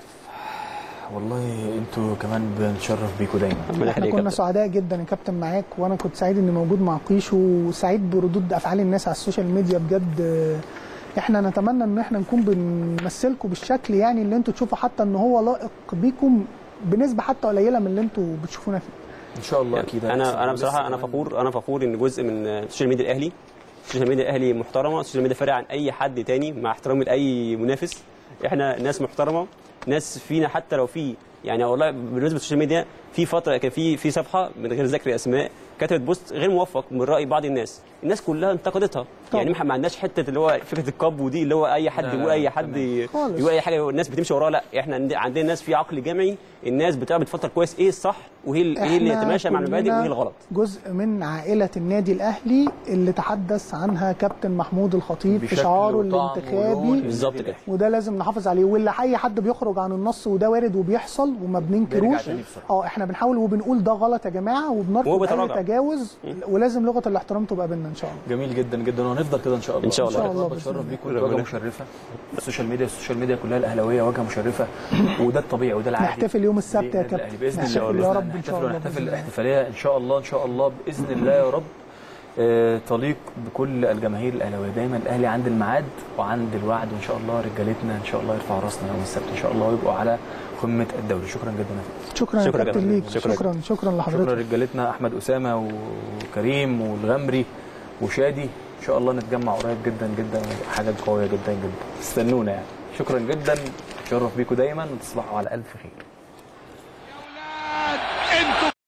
والله انتوا كمان بنشرف بيكوا دايما ربنا احنا يخليك يا كنا كابتن. سعداء جدا يا كابتن معاك وانا كنت سعيد اني موجود مع قيشو وسعيد بردود افعال الناس على السوشيال ميديا بجد آه، احنا نتمنى ان احنا نكون بنمثلكم بالشكل يعني اللي انتوا تشوفوا حتى ان هو لائق بيكم بنسبه حتى قليله من اللي انتوا بتشوفونا فيه ان شاء الله اكيد هيحصل. انا انا ولسه بصراحه انا كمان- فخور انا فخور ان جزء من آه، السوشيال ميديا الاهلي السوشيال ميديا الاهلي محترمه السوشيال ميديا فارق عن اي حد تاني مع احترامي لاي منافس احنا ناس محترمه ناس فينا حتى لو في يعني والله بالنسبه للسوشيال ميديا في فتره كان في في صفحه من غير ذكر اسماء كتبت بوست غير موفق من راي بعض الناس الناس كلها انتقدتها طبعا. يعني ما عندناش حته اللي هو فكره الكابو دي اللي هو اي حد لا، لا، يقول اي لا، حد تمام. ي- خالص. يقول اي حاجه الناس بتمشي وراه لا احنا عند- عندنا ناس في عقل جمعي الناس بتعرف بتفلتر كويس ايه الصح وايه ال- ايه اللي إحنا يتماشى مع المبادئ كلنا وايه الغلط جزء من عائله النادي الاهلي اللي تحدث عنها كابتن محمود الخطيب في بشكل شعاره وطعم الانتخابي ولون بالظبط النادي كده. وده لازم نحافظ عليه واللي اي حد بيخرج عن النص وده وارد وبيحصل وما بننكروش تاني بسرعة. اه احنا بنحاول وبنقول ده غلط يا جماعه وهو وبنرفض اي بيتراجع. تجاوز ولازم لغه الاحترام تبقى بينا ان شاء الله جميل جدا جدا وهنفضل كده ان شاء الله إن شاء الله. إن شاء الله بتشرف بإذن بيكم الله. انتوا واجهه مشرفه السوشيال ميديا السوشيال ميديا كلها الاهلاويه واجهه مشرفه وده الطبيعي وده العادي نحتفل يوم السبت يا للنادي كابتن. الأهلي. باذن نحتفل الله يا بإذن رب الله. إن شاء نحتفل الله ونحتفل بإذن الله. احتفاليه ان شاء الله ان شاء الله باذن الله يا رب آه، تليق بكل الجماهير الاهلاويه دايما الاهلي عند الميعاد وعند الوعد وان شاء الله رجالتنا ان شاء الله يرفعوا راسنا يوم السبت ان شاء الله ويبقوا على قمه الدوري شكرا جدا يا فندم. شكرا يا شكرا كابتن جدا. ليك شكرا. شكرا شكرا شكرا لحضرتك رجالتنا احمد اسامه وكريم والغمري وشادي ان شاء الله نتجمع قريب جدا جدا حاجه قويه جدا جدا استنونا يعني شكرا جدا شرف بيكم دايما وتصبحوا على الف خير